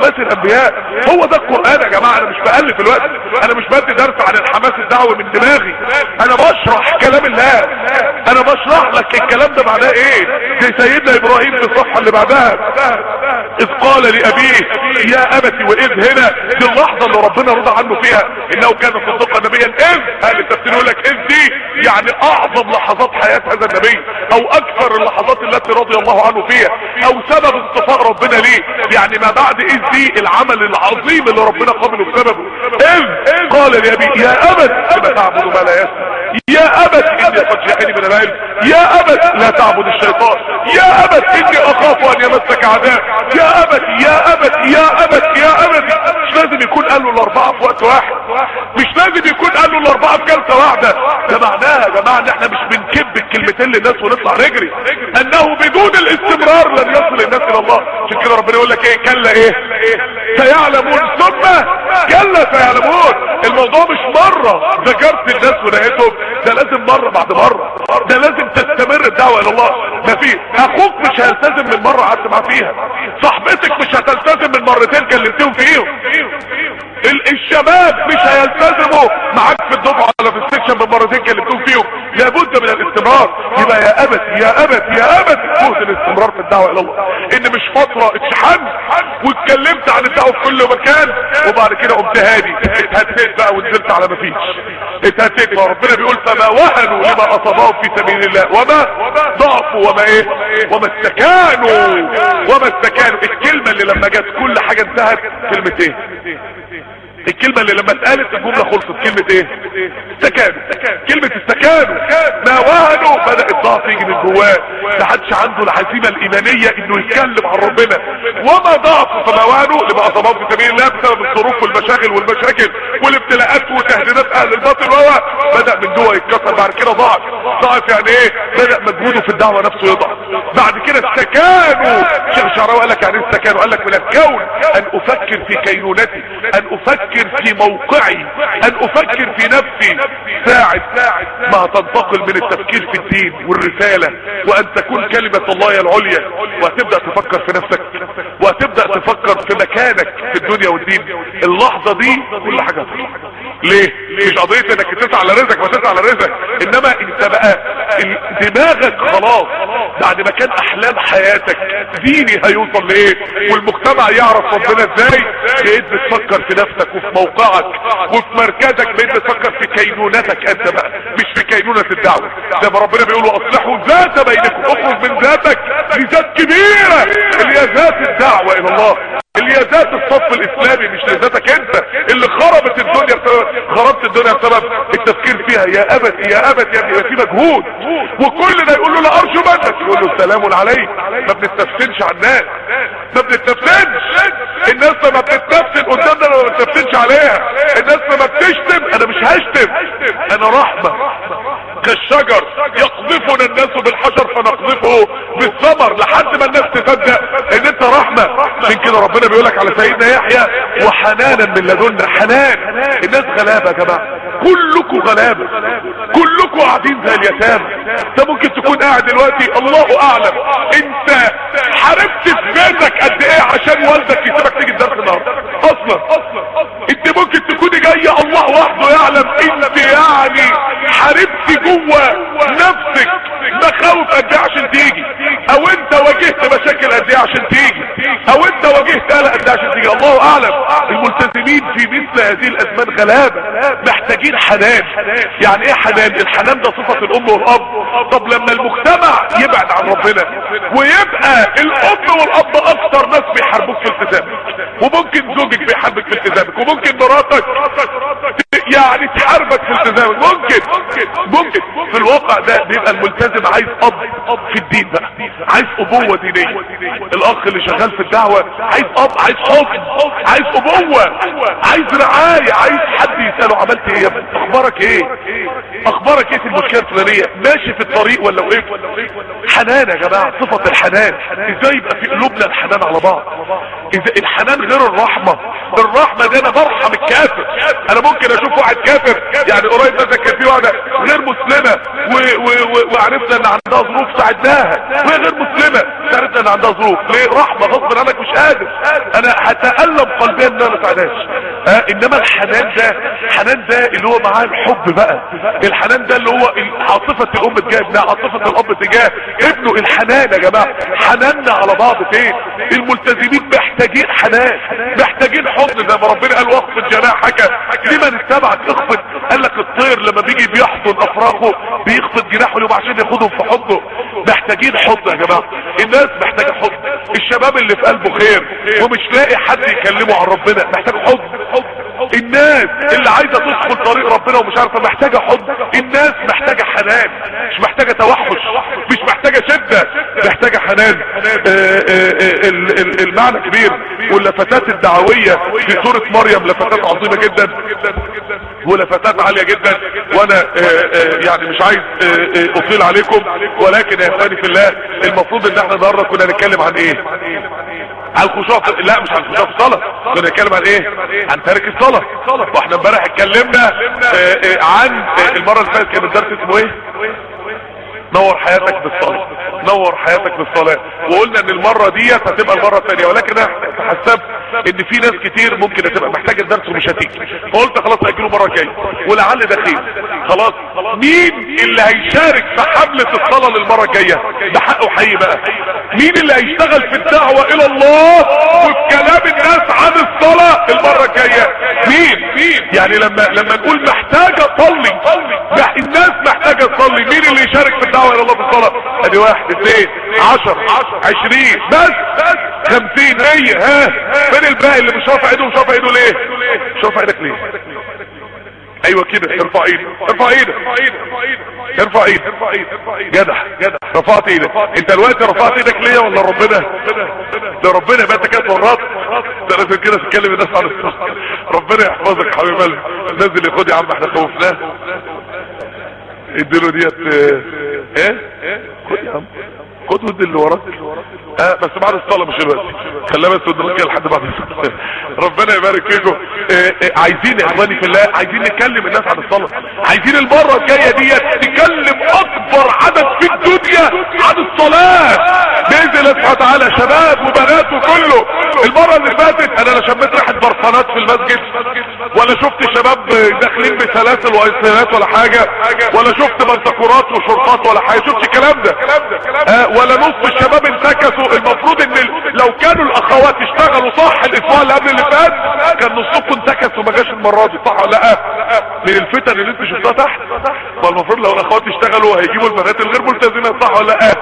حماس الانبياء هو ده القرآن يا جماعة انا مش بألف الوقت انا مش بدي درس عن الحماس الدعوة من دماغي انا بشرح كلام الله انا بشرح لك الكلام ده معناه ايه زي سيدنا ابراهيم في الصفحة اللي بعدها اذ قال لابيه يا ابتي واذ هنا دي اللحظة اللي ربنا رضى عنه فيها انه كان صدقا نبيا اذ اهل التفسير يقول لك اذ دي يعني اعظم لحظات حياة هذا النبي او اكثر اللحظات التي رضي الله عنه فيها او سبب اصطفاء ربنا ليه يعني ما بعد اذ دي العمل العظيم اللي ربنا قبله بسببه اذ قال لابي يا ابت ما تعبد ما لا يسمع يا ابت اني قد جاءني من العلم يا ابت لا تعبد الشيطان يا ابت اني اخاف ان يمسك عذاب يا ابت يا ابت يا ابت يا ابت مش لازم يكون قال له الاربعه في وقت واحد مش لازم يكون قال له الاربعه في جلسه واحده ده معناها يا جماعه ان احنا مش بنكب الكلمتين للناس ونطلع نجري انه بدون الاستمرار لن يصل الناس الى الله عشان كده ربنا يقول لك ايه كلا ايه سيعلمون ثم كلا سيعلمون الموضوع مش مرة ذكرت الناس ونهيتهم ده لازم مرة بعد مرة ده لازم تستمر الدعوة الى الله ده في اخوك مش هيلتزم من مرة قعدت معاه فيها صاحبتك مش هتلتزم من مرتين كلمتهم فيهم ال- الشباب مش هيلتزموا معاك في الدفعة ولا في السكشن من مرتين كلمتهم فيهم لابد من الاستمرار يبقى يا ابت يا ابت يا ابت جهد الاستمرار في الدعوة الى الله ان مش فترة اتشحنت واتكلمت عن الدعوة في كل مكان وبعد كده قمت هادي اتهديت بقى ونزلت على ما فيش اتهديت ما ربنا بيقول فما وهنوا لما اصابهم في سبيل الله وما ضعفوا وما ايه وما استكانوا وما استكانوا الكلمة اللي لما جت كل حاجة انتهت كلمة ايه الكلمة اللي لما اتقالت الجملة خلصت كلمة ايه استكانوا كلمة استكانوا ما وهنوا بدأ الضعف يجي من جواه ما حدش عنده العزيمة الايمانية انه يتكلم عن ربنا وما ضعفوا فما وهنوا لما اصابهم في سبيل الله بسبب الظروف والمشاغل والمشاكل والابتلاءات وتهديدات اهل الباطل وهو بدأ من جوه يتكسر بعد كده ضعف ضعف يعني ايه بدأ مجهوده في الدعوة نفسه يضعف بعد كده استكانوا شيخ الشعراوي قال لك يعني ايه استكانوا قال لك من الكون ان افكر في كينونتي ان افكر في موقعي ان افكر في نفسي ساعة ما تنتقل من التفكير في الدين والرسالة وان تكون كلمة الله هي العليا وهتبدأ تفكر في نفسك وهتبدأ تفكر في مكانك في الدنيا والدين اللحظة دي كل حاجة هتطلع ليه مش قضية انك تسعى على رزقك ما تسعى على رزقك انما انت بقى ال- دماغك خلاص بعد ما كان احلام حياتك ديني هيوصل لايه والمجتمع يعرف ربنا ازاي بقيت بتفكر في نفسك وفي موقعك وفي مركزك بقيت بتفكر في كينونتك انت بقى مش في كينونة الدعوة زي ما ربنا بيقول اصلحوا ذات بينكم اخرج من ذاتك لذات كبيرة اللي هي ذات الدعوة الى الله اللي هي ذات الصف الاسلامي مش لذاتك انت اللي خربت الدنيا بسبب خربت الدنيا بسبب التفكير فيها يا ابت يا ابت يا ابني يبقى في مجهود وكل ده يقول له لا ارجو منك يقول له سلام عليك ما بنستفسنش على الناس ما بنستفسنش الناس ما بتستفسن قدامنا ما بنستفسنش عليها الناس ما بتشتم انا مش هشتم انا رحمة كالشجر يقذفنا الناس بالحجر فنقذفه بالثمر لحد ما الناس تصدق ان انت رحمة من كده ربنا بيقولك على سيدنا يحيى وحنانا من لدنا حنان الناس غلابة يا جماعة كلكم غلابة كلكم قاعدين زي اليتامى ده ممكن تكون قاعد دلوقتي الله اعلم انت حاربت في بيتك قد ايه عشان والدك يسيبك تيجي الدرس النهارده اصلا انت ممكن تكوني جاية الله وحده يعلم انت يعني حاربت جوه نفسك مخاوف قد ايه عشان تيجي او انت واجهت مشاكل قد ايه عشان تيجي او انت واجهت قلق قد ايه عشان تيجي الله اعلم الملتزمين في مثل هذه الازمان غلابة محتاجين حنان يعني ايه حنان الحنان ده صفة الام والاب طب لما المجتمع يبعد عن ربنا ويبقى الام والاب اكتر ناس بيحاربوك في التزامك وممكن زوجك بيحاربك في التزامك وممكن مراتك يعني تحاربك في التزامك ممكن ممكن في الواقع ده بيبقى الملتزم عايز اب في الدين بقى عايز ابوة دينية الاخ اللي شغال في الدعوة عايز اب عايز حكم عايز ابوة عايز رعاية عايز حد يسأله عملت ايه يا ابني اخبارك ايه اخبارك ايه في المشكلة الفلانية ماشي في الطريق ولا وقفت حنان يا جماعة صفة الحنان ازاي يبقى في قلوبنا الحنان على بعض اذا الحنان غير الرحمة الرحمة دي انا برحم الكافر انا ممكن اشوف واحد كافر يعني قريب مثلا كان في واحدة غير مسلمة و- و- و- وعرفنا ان عندها ظروف ساعدناها وهي غير مسلمة عرفنا ان عندها ظروف ليه رحمه غصب عنك مش قادر انا هتالم قلبيا ان انا ما اساعدهاش آه انما الحنان ده الحنان ده اللي هو معاه الحب بقى الحنان ده اللي هو عاطفه الام تجاه ابنها عاطفه الاب تجاه ابنه الحنان يا جماعه حناننا على بعض فين الملتزمين محتاجين حنان محتاجين حضن زي ما ربنا قال واخفض جناحك لمن اتبعك اخفض قال لك الطير لما بيجي بيحضن افراخه بيخفض جناحه لهم عشان ياخدهم في حضنه محتاجين حضن يا جماعه الناس محتاجه حضن الشباب اللي في قلبه خير ومش لاقي حد يكلمه عن ربنا محتاج حضن الناس اللي عايزه تدخل طريق ربنا ومش عارفه محتاجه حضن الناس محتاجه حنان مش محتاجه توحش مش محتاجه شده محتاجه حنان آه، آه، آه، ال- ال- المعنى كبير واللفتات الدعويه في سوره مريم لفتات عظيمه جدا ولفتات عاليه جدا وانا آه، آه، يعني مش عايز آه، آه، اطيل عليكم ولكن يا اخواني في الله المفروض ان احنا النهارده كنا نتكلم عن ايه عن الخشوع في- لا مش عن الخشوع في الصلاه كنا نتكلم عن ايه عن تارك الصلاه واحنا امبارح اتكلمنا آه، آه، عن آه، المره اللي فاتت كان الدرس اسمه ايه نور حياتك بالصلاة نور حياتك بالصلاة وقلنا ان المرة ديت هتبقى المرة الثانية ولكن انا تحسبت ان في ناس كتير ممكن هتبقى محتاجة الدرس ومش هتيجي فقلت خلاص هاجيله مرة جاية ولعل ده خير خلاص مين اللي هيشارك في حملة الصلاة للمرة الجاية ده حقه حقيقي بقى مين اللي هيشتغل في الدعوة الى الله وفي كلام الناس عن الصلاة المرة الجاية مين مين يعني لما لما نقول محتاجة تصلي مح- الناس محتاجة تصلي مين اللي يشارك في الدعوة الى الله في الصلاة ادي واحد اثنين عشر عشرين بس خمسين مية ها فين الباقي اللي مش رافع ايده مش رافع ايده ليه مش رافع ايدك ليه ايوه كده ارفع ايدك ارفع ايدك ارفع ايدك جدع جدع رفعت ايدك انت دلوقتي رفعت ايدك ليا ولا ربنا ده ربنا يبقى انت كده ورطت ده لازم كده تتكلم الناس عن الصلاة ربنا يحفظك حبيب قلبي نزل خد يا عم احنا خوفناه اديله ديت اه، ايه خد يا عم خد ود اللي وراك اه بس بعد الصلاه مش دلوقتي خليها بس ودنك كده لحد بعد الصلاه ربنا يبارك فيكم اه، اه، عايزين يا اخواني في الله عايزين نكلم الناس عن الصلاه عايزين المره الجايه ديت نكلم اكبر عدد في الدنيا عن الصلاه باذن الله سبحانه وتعالى شباب وبنات وكله المره اللي فاتت انا لا شميت ريحه برفانات في المسجد ولا شفت شباب داخلين بسلاسل وايصالات ولا حاجه ولا شفت منتقرات وشرطات ولا حاجه شفت الكلام ده آه ولا نص الشباب انتكسوا المفروض ان ال- لو كانوا الاخوات اشتغلوا صح الاسبوع اللي قبل اللي فات كان نصكم انتكس وما جاش المره دي صح ولا لا من الفتن اللي انت شفتها تحت فالمفروض لو الاخوات اشتغلوا هيجيبوا البنات الغير ملتزمين صح ولا لا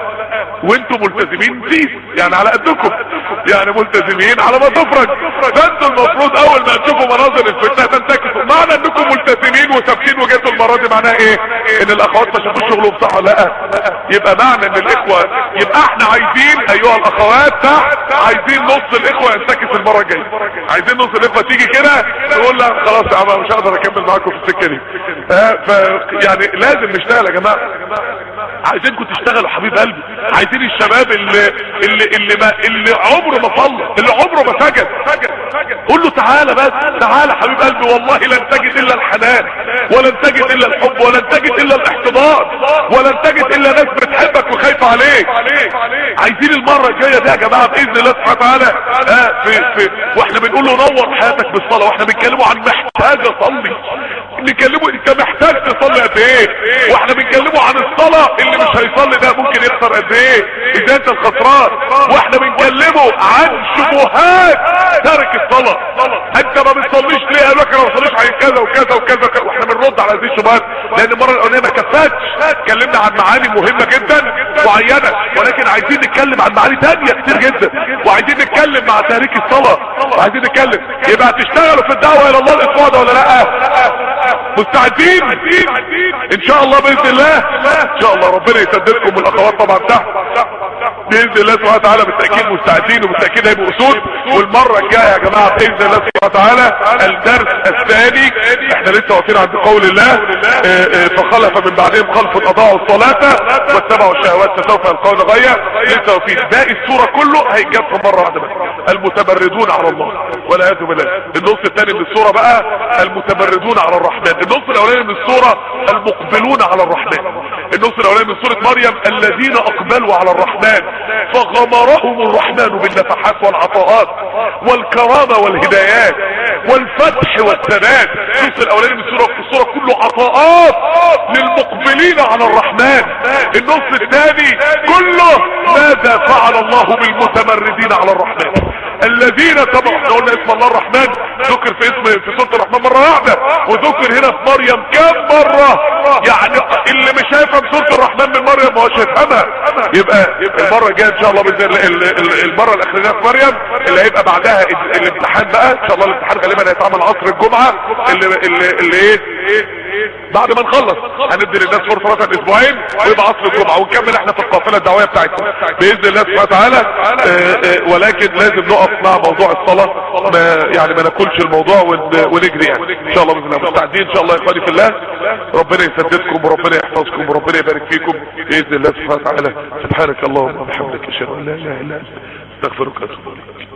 وانتم ملتزمين فيه يعني على قدكم يعني ملتزمين على ما تفرج فانتوا المفروض اول ما تشوفوا مناظر الفتنه تنتكسوا معنى انكم ملتزمين وثابتين وجيتوا المره دي معناها ايه ان الاخوات ما شافوش شغلهم صح ولا لا يبقى معنى ان الاخوه يبقى احنا عايزين ايها الاخوات تحت عايزين نص الاخوه ينتكس المره الجايه عايزين نص الاخوه تيجي كده تقول لا خلاص يا عم مش هقدر اكمل معاكم في السكه دي آه ف يعني لازم نشتغل يا جماعه عايزينكم تشتغلوا حبيب قلبي عايزين الشباب اللي اللي اللي ما اللي عمره ما صلى اللي عمره ما سجد قول له تعالى بس تعالى حبيب قلبي والله لن تجد الا الحنان ولن تجد الا الحب ولن تجد الا الاحتضان ولن تجد الا ناس بتحبك وخايفه عليك عايزين المره الجايه دي يا جماعه باذن الله سبحانه وتعالى آه في في واحنا بنقول له نور حياتك بالصلاه واحنا بنتكلموا عن محتاج اصلي نكلمه انت محتاج تصلي قد ايه واحنا بنتكلموا عن الصلاه اللي مش هيصلي ده ممكن يخسر قد ايه اذا انت الخسران واحنا بنكلمه عن شبهات تارك الصلاه انت ما بتصليش ليه قال لك انا ما بصليش عن كذا وكذا وكذا وكذا. واحنا بنرد على هذه الشبهات لان المره الاولانيه ما كفتش اتكلمنا عن معاني مهمه جدا معينه ولكن عايزين نتكلم عن معاني تانية كتير جدا وعايزين نتكلم مع تاريخ الصلاه وعايزين نتكلم يبقى هتشتغلوا في الدعوه الى الله الاسبوع ده ولا لا مستعدين ان شاء الله باذن الله ان شاء الله ربنا يسددكم والاخوات طبعا تحت باذن الله سبحانه وتعالى بالتاكيد مستعدين وبالتاكيد هيبقوا اسود والمره الجايه يا جماعه باذن الله سبحانه وتعالى الدرس الثاني احنا لسه واقفين عند قول الله اه، اه، فخلف من بعدهم خلف اضاعوا الصلاه واتبعوا الشهوات فسوف يلقون غيا لسه واقفين باقي السوره كله هيتجاب في مره واحده بس المتمردون على الله والعياذ بالله النص الثاني من السوره بقى المتمردون على الرحمن النص الاولاني من السوره المقبلون على الرحمن النص الاولاني من سوره مريم الذين اقبلوا على الرحمن فغمرهم الرحمن بالنفحات والعطاءات والكرامة والهدايات والفتح والثبات النص الاولاني من السورة السورة كله عطاءات للمقبلين على الرحمن النص الثاني كله ماذا فعل الله بالمتمردين على الرحمن الذين تبعوا احنا قلنا اسم الله الرحمن ذكر في اسم في سوره الرحمن مره واحده وذكر هنا في مريم كم مره يعني اللي مش هيفهم سوره الرحمن من مريم ما هوش هيفهمها يبقى يبقى المره الجايه ان شاء الله باذن الله ال- ال- المره الاخرانيه في مريم اللي هيبقى بعدها ال- الامتحان بقى ان شاء الله الامتحان غالبا هيتعمل عصر الجمعه اللي اللي, اللي ايه بعد ما نخلص هندي للناس فرصه مثلا اسبوعين ويبقى عصر الجمعه ونكمل احنا في القافله الدعويه بتاعتنا باذن الله سبحانه وتعالى آه، آه، ولكن لازم نقف مع موضوع الصلاه ما يعني ما ناكلش الموضوع ون- ونجري يعني ان شاء الله باذن الله مستعدين ان شاء الله يا اخواني في الله ربنا يسددكم وربنا يحفظكم وربنا يبارك فيكم باذن الله سبحانه وتعالى سبحانك اللهم وبحمدك اشهد ان لا اله الا انت استغفرك واتوب اليك